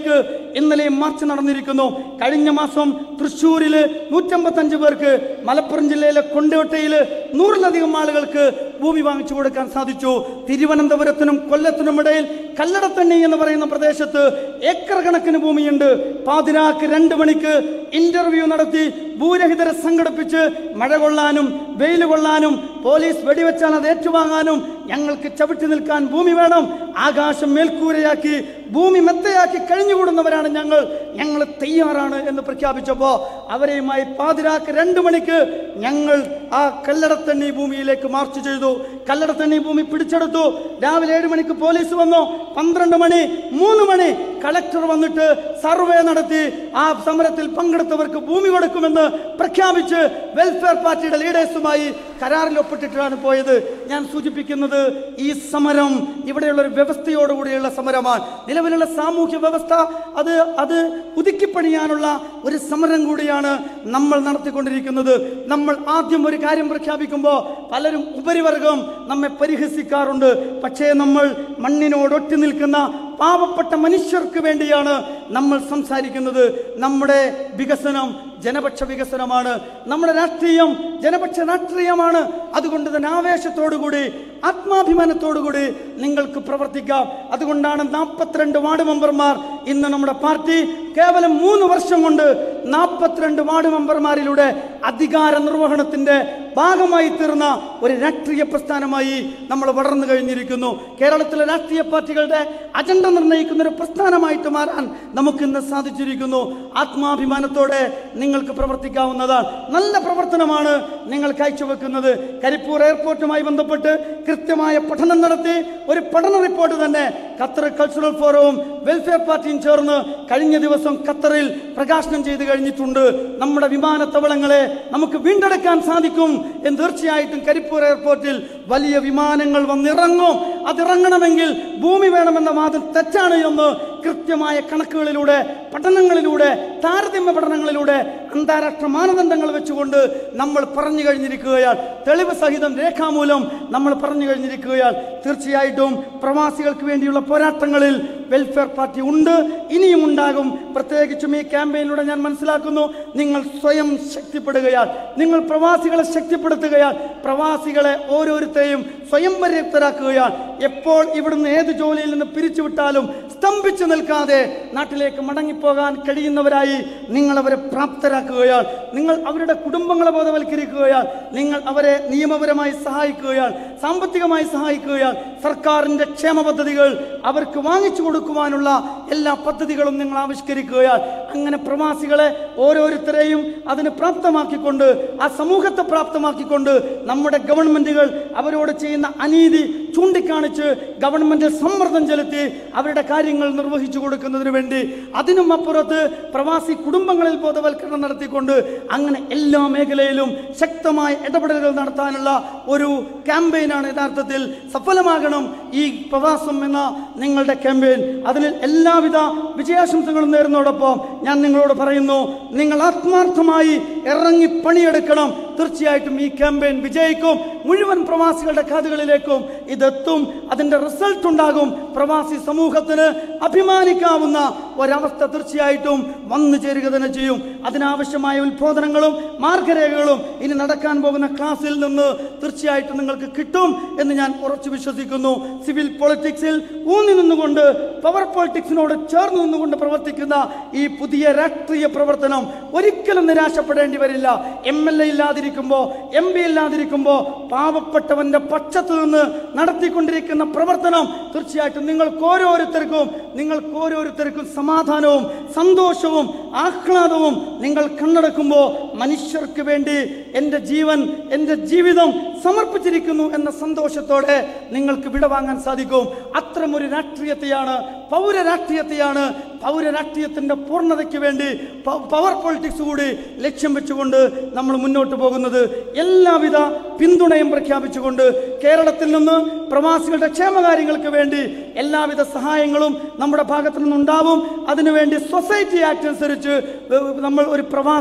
ഇന്നലെയും മാർച്ച് നടന്നിരിക്കുന്നു കഴിഞ്ഞ മാസം തൃശ്ശൂരിൽ നൂറ്റമ്പത്തഞ്ച് പേർക്ക് മലപ്പുറം ജില്ലയിലെ കൊണ്ടോട്ടയിൽ നൂറിലധികം ആളുകൾക്ക് ഭൂമി വാങ്ങിച്ചു കൊടുക്കാൻ സാധിച്ചു തിരുവനന്തപുരത്തിനും കൊല്ലത്തിനും ഇടയിൽ കല്ലടത്തണ്ണി എന്ന് പറയുന്ന പ്രദേശത്ത് ഏക്കർ കണക്കിന് ഭൂമിയുണ്ട് പാതിരാക്ക് രണ്ട് മണിക്ക് ഇന്റർവ്യൂ നടത്തി ഭൂരഹിതരെ സംഘടിപ്പിച്ച് മഴ കൊള്ളാനും വെയിൽ കൊള്ളാനും പോലീസ് വെടിവെച്ചാൽ അത് ഏറ്റുവാങ്ങാനും ഞങ്ങൾക്ക് ചവിട്ടി നിൽക്കാൻ ഭൂമി വേണം ആകാശം മേൽക്കൂരയാക്കി ഭൂമി മെത്തയാക്കി കഴിഞ്ഞുകൂടുന്നവരാണ് ഞങ്ങൾ ഞങ്ങൾ തയ്യാറാണ് എന്ന് പ്രഖ്യാപിച്ചപ്പോൾ അവരെയുമായി പാതിരാക്ക് രണ്ട് മണിക്ക് ഞങ്ങൾ ആ കല്ലടത്തണ്ണി ഭൂമിയിലേക്ക് മാർച്ച് ചെയ്തു കല്ലടത്തണ്ണി ഭൂമി പിടിച്ചെടുത്തു രാവിലെ ഏഴ് മണിക്ക് പോലീസ് വന്നു പന്ത്രണ്ട് മണി മൂന്ന് മണി കളക്ടർ വന്നിട്ട് സർവേ നടത്തി ആ സമരത്തിൽ പങ്കെടുത്തവർക്ക് ഭൂമി കൊടുക്കുമെന്ന് പ്രഖ്യാപിച്ച് വെൽഫെയർ പാർട്ടിയുടെ ലീഡേഴ്സുമായി കരാറിൽ ഒപ്പിട്ടിട്ടാണ് പോയത് ഞാൻ സൂചിപ്പിക്കുന്നത് ഈ സമരം ഇവിടെയുള്ള ഒരു വ്യവസ്ഥയോടുകൂടിയുള്ള സമരമാണ് നിലവിലുള്ള സാമൂഹ്യ വ്യവസ്ഥ അത് അത് പുതുക്കിപ്പണിയാനുള്ള ഒരു സമരം കൂടിയാണ് നമ്മൾ നടത്തിക്കൊണ്ടിരിക്കുന്നത് നമ്മൾ ആദ്യം ഒരു കാര്യം പ്രഖ്യാപിക്കുമ്പോൾ പലരും ഉപരിവർഗം നമ്മെ പരിഹസിക്കാറുണ്ട് പക്ഷേ നമ്മൾ മണ്ണിനോടൊട്ടി നിൽക്കുന്ന പാവപ്പെട്ട മനുഷ്യർക്ക് വേണ്ടിയാണ് നമ്മൾ സംസാരിക്കുന്നത് നമ്മുടെ വികസനം ജനപക്ഷ വികസനമാണ് നമ്മുടെ രാഷ്ട്രീയം ജനപക്ഷ രാഷ്ട്രീയമാണ് അതുകൊണ്ട് തന്നെ ആവേശത്തോടുകൂടി ആത്മാഭിമാനത്തോടുകൂടി നിങ്ങൾക്ക് പ്രവർത്തിക്കാം അതുകൊണ്ടാണ് നാൽപ്പത്തിരണ്ട് വാർഡ് മെമ്പർമാർ ഇന്ന് നമ്മുടെ പാർട്ടി കേവലം മൂന്ന് വർഷം കൊണ്ട് നാൽപ്പത്തിരണ്ട് വാർഡ് മെമ്പർമാരിലൂടെ അധികാര നിർവഹണത്തിന്റെ ഭാഗമായി തീർന്ന ഒരു രാഷ്ട്രീയ പ്രസ്ഥാനമായി നമ്മൾ വളർന്നു കഴിഞ്ഞിരിക്കുന്നു കേരളത്തിലെ രാഷ്ട്രീയ പാർട്ടികളുടെ അജണ്ട നിർണ്ണയിക്കുന്ന ഒരു പ്രസ്ഥാനമായിട്ട് മാറാൻ നമുക്കിന്ന് സാധിച്ചിരിക്കുന്നു ആത്മാഭിമാനത്തോടെ നിങ്ങൾക്ക് പ്രവർത്തിക്കാവുന്നതാണ് നല്ല പ്രവർത്തനമാണ് നിങ്ങൾ കാഴ്ചവെക്കുന്നത് കരിപ്പൂർ എയർപോർട്ടുമായി ബന്ധപ്പെട്ട് കൃത്യമായ പഠനം നടത്തി ഒരു പഠന റിപ്പോർട്ട് തന്നെ ഖത്തർ കൾച്ചറൽ ഫോറവും വെൽഫെയർ പാർട്ടിയും ചേർന്ന് കഴിഞ്ഞ ദിവസം ഖത്തറിൽ പ്രകാശനം ചെയ്തു കഴിഞ്ഞിട്ടുണ്ട് നമ്മുടെ വിമാനത്താവളങ്ങളെ നമുക്ക് വീണ്ടെടുക്കാൻ സാധിക്കും എന്ന് തീർച്ചയായിട്ടും കരിപ്പൂർ എയർപോർട്ടിൽ വലിയ വിമാനങ്ങൾ വന്നിറങ്ങും അതിറങ്ങണമെങ്കിൽ ഭൂമി വേണമെന്ന വാദം തെറ്റാണ് എന്ന് കൃത്യമായ കണക്കുകളിലൂടെ പഠനങ്ങളിലൂടെ താരതമ്യ പഠനങ്ങളിലൂടെ അന്താരാഷ്ട്ര മാനദണ്ഡങ്ങൾ വെച്ചുകൊണ്ട് നമ്മൾ പറഞ്ഞു കഴിഞ്ഞിരിക്കുകയാൽ തെളിവ് സഹിതം രേഖാമൂലം നമ്മൾ പറഞ്ഞു കഴിഞ്ഞിരിക്കുകയാൽ തീർച്ചയായിട്ടും പ്രവാസികൾക്ക് വേണ്ടിയുള്ള പോരാട്ടങ്ങളിൽ വെൽഫെയർ പാർട്ടി ഉണ്ട് ഇനിയും ഉണ്ടാകും പ്രത്യേകിച്ചും ഈ ക്യാമ്പയിനിലൂടെ ഞാൻ മനസ്സിലാക്കുന്നു നിങ്ങൾ സ്വയം ശക്തിപ്പെടുകയാൽ നിങ്ങൾ പ്രവാസികളെ ശക്തിപ്പെടുത്തുകയാൽ പ്രവാസികളെ ഓരോരുത്തരെയും സ്വയം പര്യാപ്തരാക്കുകയാൽ എപ്പോൾ ഇവിടുന്ന് ഏത് ജോലിയിൽ നിന്ന് പിരിച്ചുവിട്ടാലും സ്തംഭിച്ചു നിൽക്കാതെ നാട്ടിലേക്ക് മടങ്ങിപ്പോകാൻ കഴിയുന്നവരായി നിങ്ങൾ അവരെ പ്രാപ്തരാക്കുകയാൽ നിങ്ങൾ അവരുടെ കുടുംബങ്ങളെ ബോധവൽക്കരിക്കുകയാൽ നിങ്ങൾ അവരെ നിയമപരമായി സഹായിക്കുകയാൽ സാമ്പത്തികമായി സഹായിക്കുകയാൽ സർക്കാരിൻ്റെ ക്ഷേമ പദ്ധതികൾ അവർക്ക് വാങ്ങിച്ചു കൊടുക്കുവാനുള്ള എല്ലാ പദ്ധതികളും നിങ്ങൾ ആവിഷ്കരിക്കുകയാൽ അങ്ങനെ പ്രവാസികളെ ഓരോരുത്തരെയും അതിന് പ്രാപ്തമാക്കിക്കൊണ്ട് ആ സമൂഹത്തെ പ്രാപ്തമാക്കിക്കൊണ്ട് നമ്മുടെ ഗവൺമെന്റുകൾ അവരോട് ചെയ്യുന്ന അനീതി ചൂണ്ടിക്കാണിച്ച് ഗവൺമെന്റിൽ സമ്മർദ്ദം ചെലുത്തി അവരുടെ കാര്യങ്ങൾ നിർവഹിച്ചു കൊടുക്കുന്നതിന് വേണ്ടി അതിനും അപ്പുറത്ത് പ്രവാസി കുടുംബങ്ങളിൽ ബോധവൽക്കരണം നടത്തിക്കൊണ്ട് അങ്ങനെ എല്ലാ മേഖലയിലും ശക്തമായ ഇടപെടലുകൾ നടത്താനുള്ള ഒരു ക്യാമ്പയിനാണ് യഥാർത്ഥത്തിൽ സഫലമാകണം ഈ പ്രവാസം എന്ന നിങ്ങളുടെ ക്യാമ്പയിൻ അതിൽ എല്ലാവിധ വിജയാശംസകളും നേരുന്നതോടൊപ്പം ഞാൻ നിങ്ങളോട് പറയുന്നു നിങ്ങൾ ആത്മാർത്ഥമായി ഇറങ്ങി പണിയെടുക്കണം തീർച്ചയായിട്ടും ഈ ക്യാമ്പയിൻ വിജയിക്കും മുഴുവൻ പ്രവാസികളുടെ കാതുകളിലേക്കും ഇതെത്തും അതിൻ്റെ റിസൾട്ട് ഉണ്ടാകും പ്രവാസി സമൂഹത്തിന് അഭിമാനിക്കാവുന്ന ഒരവസ്ഥ തീർച്ചയായിട്ടും വന്നു ചേരുക തന്നെ ചെയ്യും അതിനാവശ്യമായ ഉത്ബോധനങ്ങളും മാർഗരേഖകളും ഇനി നടക്കാൻ പോകുന്ന ക്ലാസ്സിൽ നിന്ന് തീർച്ചയായിട്ടും നിങ്ങൾക്ക് കിട്ടും എന്ന് ഞാൻ ഉറച്ചു വിശ്വസിക്കുന്നു സിവിൽ പൊളിറ്റിക്സിൽ ഊന്നി നിന്നുകൊണ്ട് പവർ പൊളിറ്റിക്സിനോട് ചേർന്ന് നിന്നുകൊണ്ട് പ്രവർത്തിക്കുന്ന ഈ പുതിയ രാഷ്ട്രീയ പ്രവർത്തനം ഒരിക്കലും നിരാശപ്പെടേണ്ടി വരില്ല എം എൽ എ ഇല്ലാതിരിക്കുമ്പോൾ എം പി ഇല്ലാതിരിക്കുമ്പോൾ പാവപ്പെട്ടവന്റെ പക്ഷത്ത് നിന്ന് നടത്തിക്കൊണ്ടിരിക്കുന്ന പ്രവർത്തനം തീർച്ചയായിട്ടും നിങ്ങൾക്ക് ഓരോരുത്തർക്കും നിങ്ങൾക്ക് ഓരോരുത്തർക്കും സമാധാനവും സന്തോഷവും ആഹ്ലാദവും നിങ്ങൾ കണ്ണടക്കുമ്പോൾ മനുഷ്യർക്ക് വേണ്ടി എൻ്റെ ജീവൻ എൻ്റെ ജീവിതം സമർപ്പിച്ചിരിക്കുന്നു എന്ന സന്തോഷത്തോടെ നിങ്ങൾക്ക് വിടവാങ്ങാൻ സാധിക്കും അത്തരമൊരു രാഷ്ട്രീയത്തെയാണ് പൗര രാഷ്ട്രീയത്തെയാണ് പൗര രാഷ്ട്രീയത്തിൻ്റെ പൂർണ്ണതയ്ക്ക് വേണ്ടി പ- പവർ പൊളിറ്റിക്സ് കൂടി ലക്ഷ്യം വെച്ചുകൊണ്ട് നമ്മൾ മുന്നോട്ട് പോകുന്നത് എല്ലാവിധ പിന്തുണയും പ്രഖ്യാപിച്ചുകൊണ്ട് കേരളത്തിൽ നിന്ന് പ്രവാസികളുടെ ക്ഷേമകാര്യങ്ങൾക്ക് വേണ്ടി എല്ലാവിധ സഹായങ്ങളും നമ്മുടെ ഭാഗത്തു നിന്നുണ്ടാവും അതിനുവേണ്ടി സൊസൈറ്റി ആക്ട് അനുസരിച്ച് ഏഹ്, നമ്മൾ ഒരു പ്രവാസി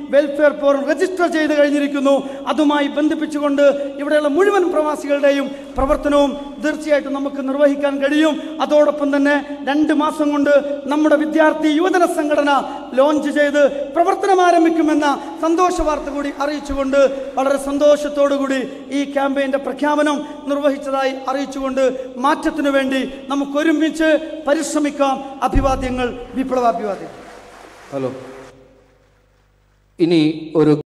വെൽഫെയർ ഫോറം രജിസ്റ്റർ ചെയ്ത് കഴിഞ്ഞിരിക്കുന്നു അതുമായി ബന്ധിപ്പിച്ചുകൊണ്ട് ഇവിടെയുള്ള മുഴുവൻ പ്രവാസികളുടെയും പ്രവർത്തനവും തീർച്ചയായിട്ടും നമുക്ക് നിർവഹിക്കാൻ കഴിയും അതോടൊപ്പം തന്നെ രണ്ട് മാസം കൊണ്ട് നമ്മുടെ വിദ്യാർത്ഥി യുവജന സംഘടന ലോഞ്ച് ചെയ്ത് പ്രവർത്തനം ആരംഭിക്കുമെന്ന സന്തോഷ വാർത്ത കൂടി അറിയിച്ചുകൊണ്ട് വളരെ സന്തോഷത്തോടു കൂടി ഈ ക്യാമ്പയിൻ്റെ പ്രഖ്യാപനം നിർവഹിച്ചതായി അറിയിച്ചുകൊണ്ട് മാറ്റത്തിനു വേണ്ടി നമുക്ക് ഒരുമിച്ച് പരിശ്രമിക്കാം അഭിവാദ്യങ്ങൾ വിപ്ലവാഭിവാദ്യം ഹലോ ഇനി ഒരു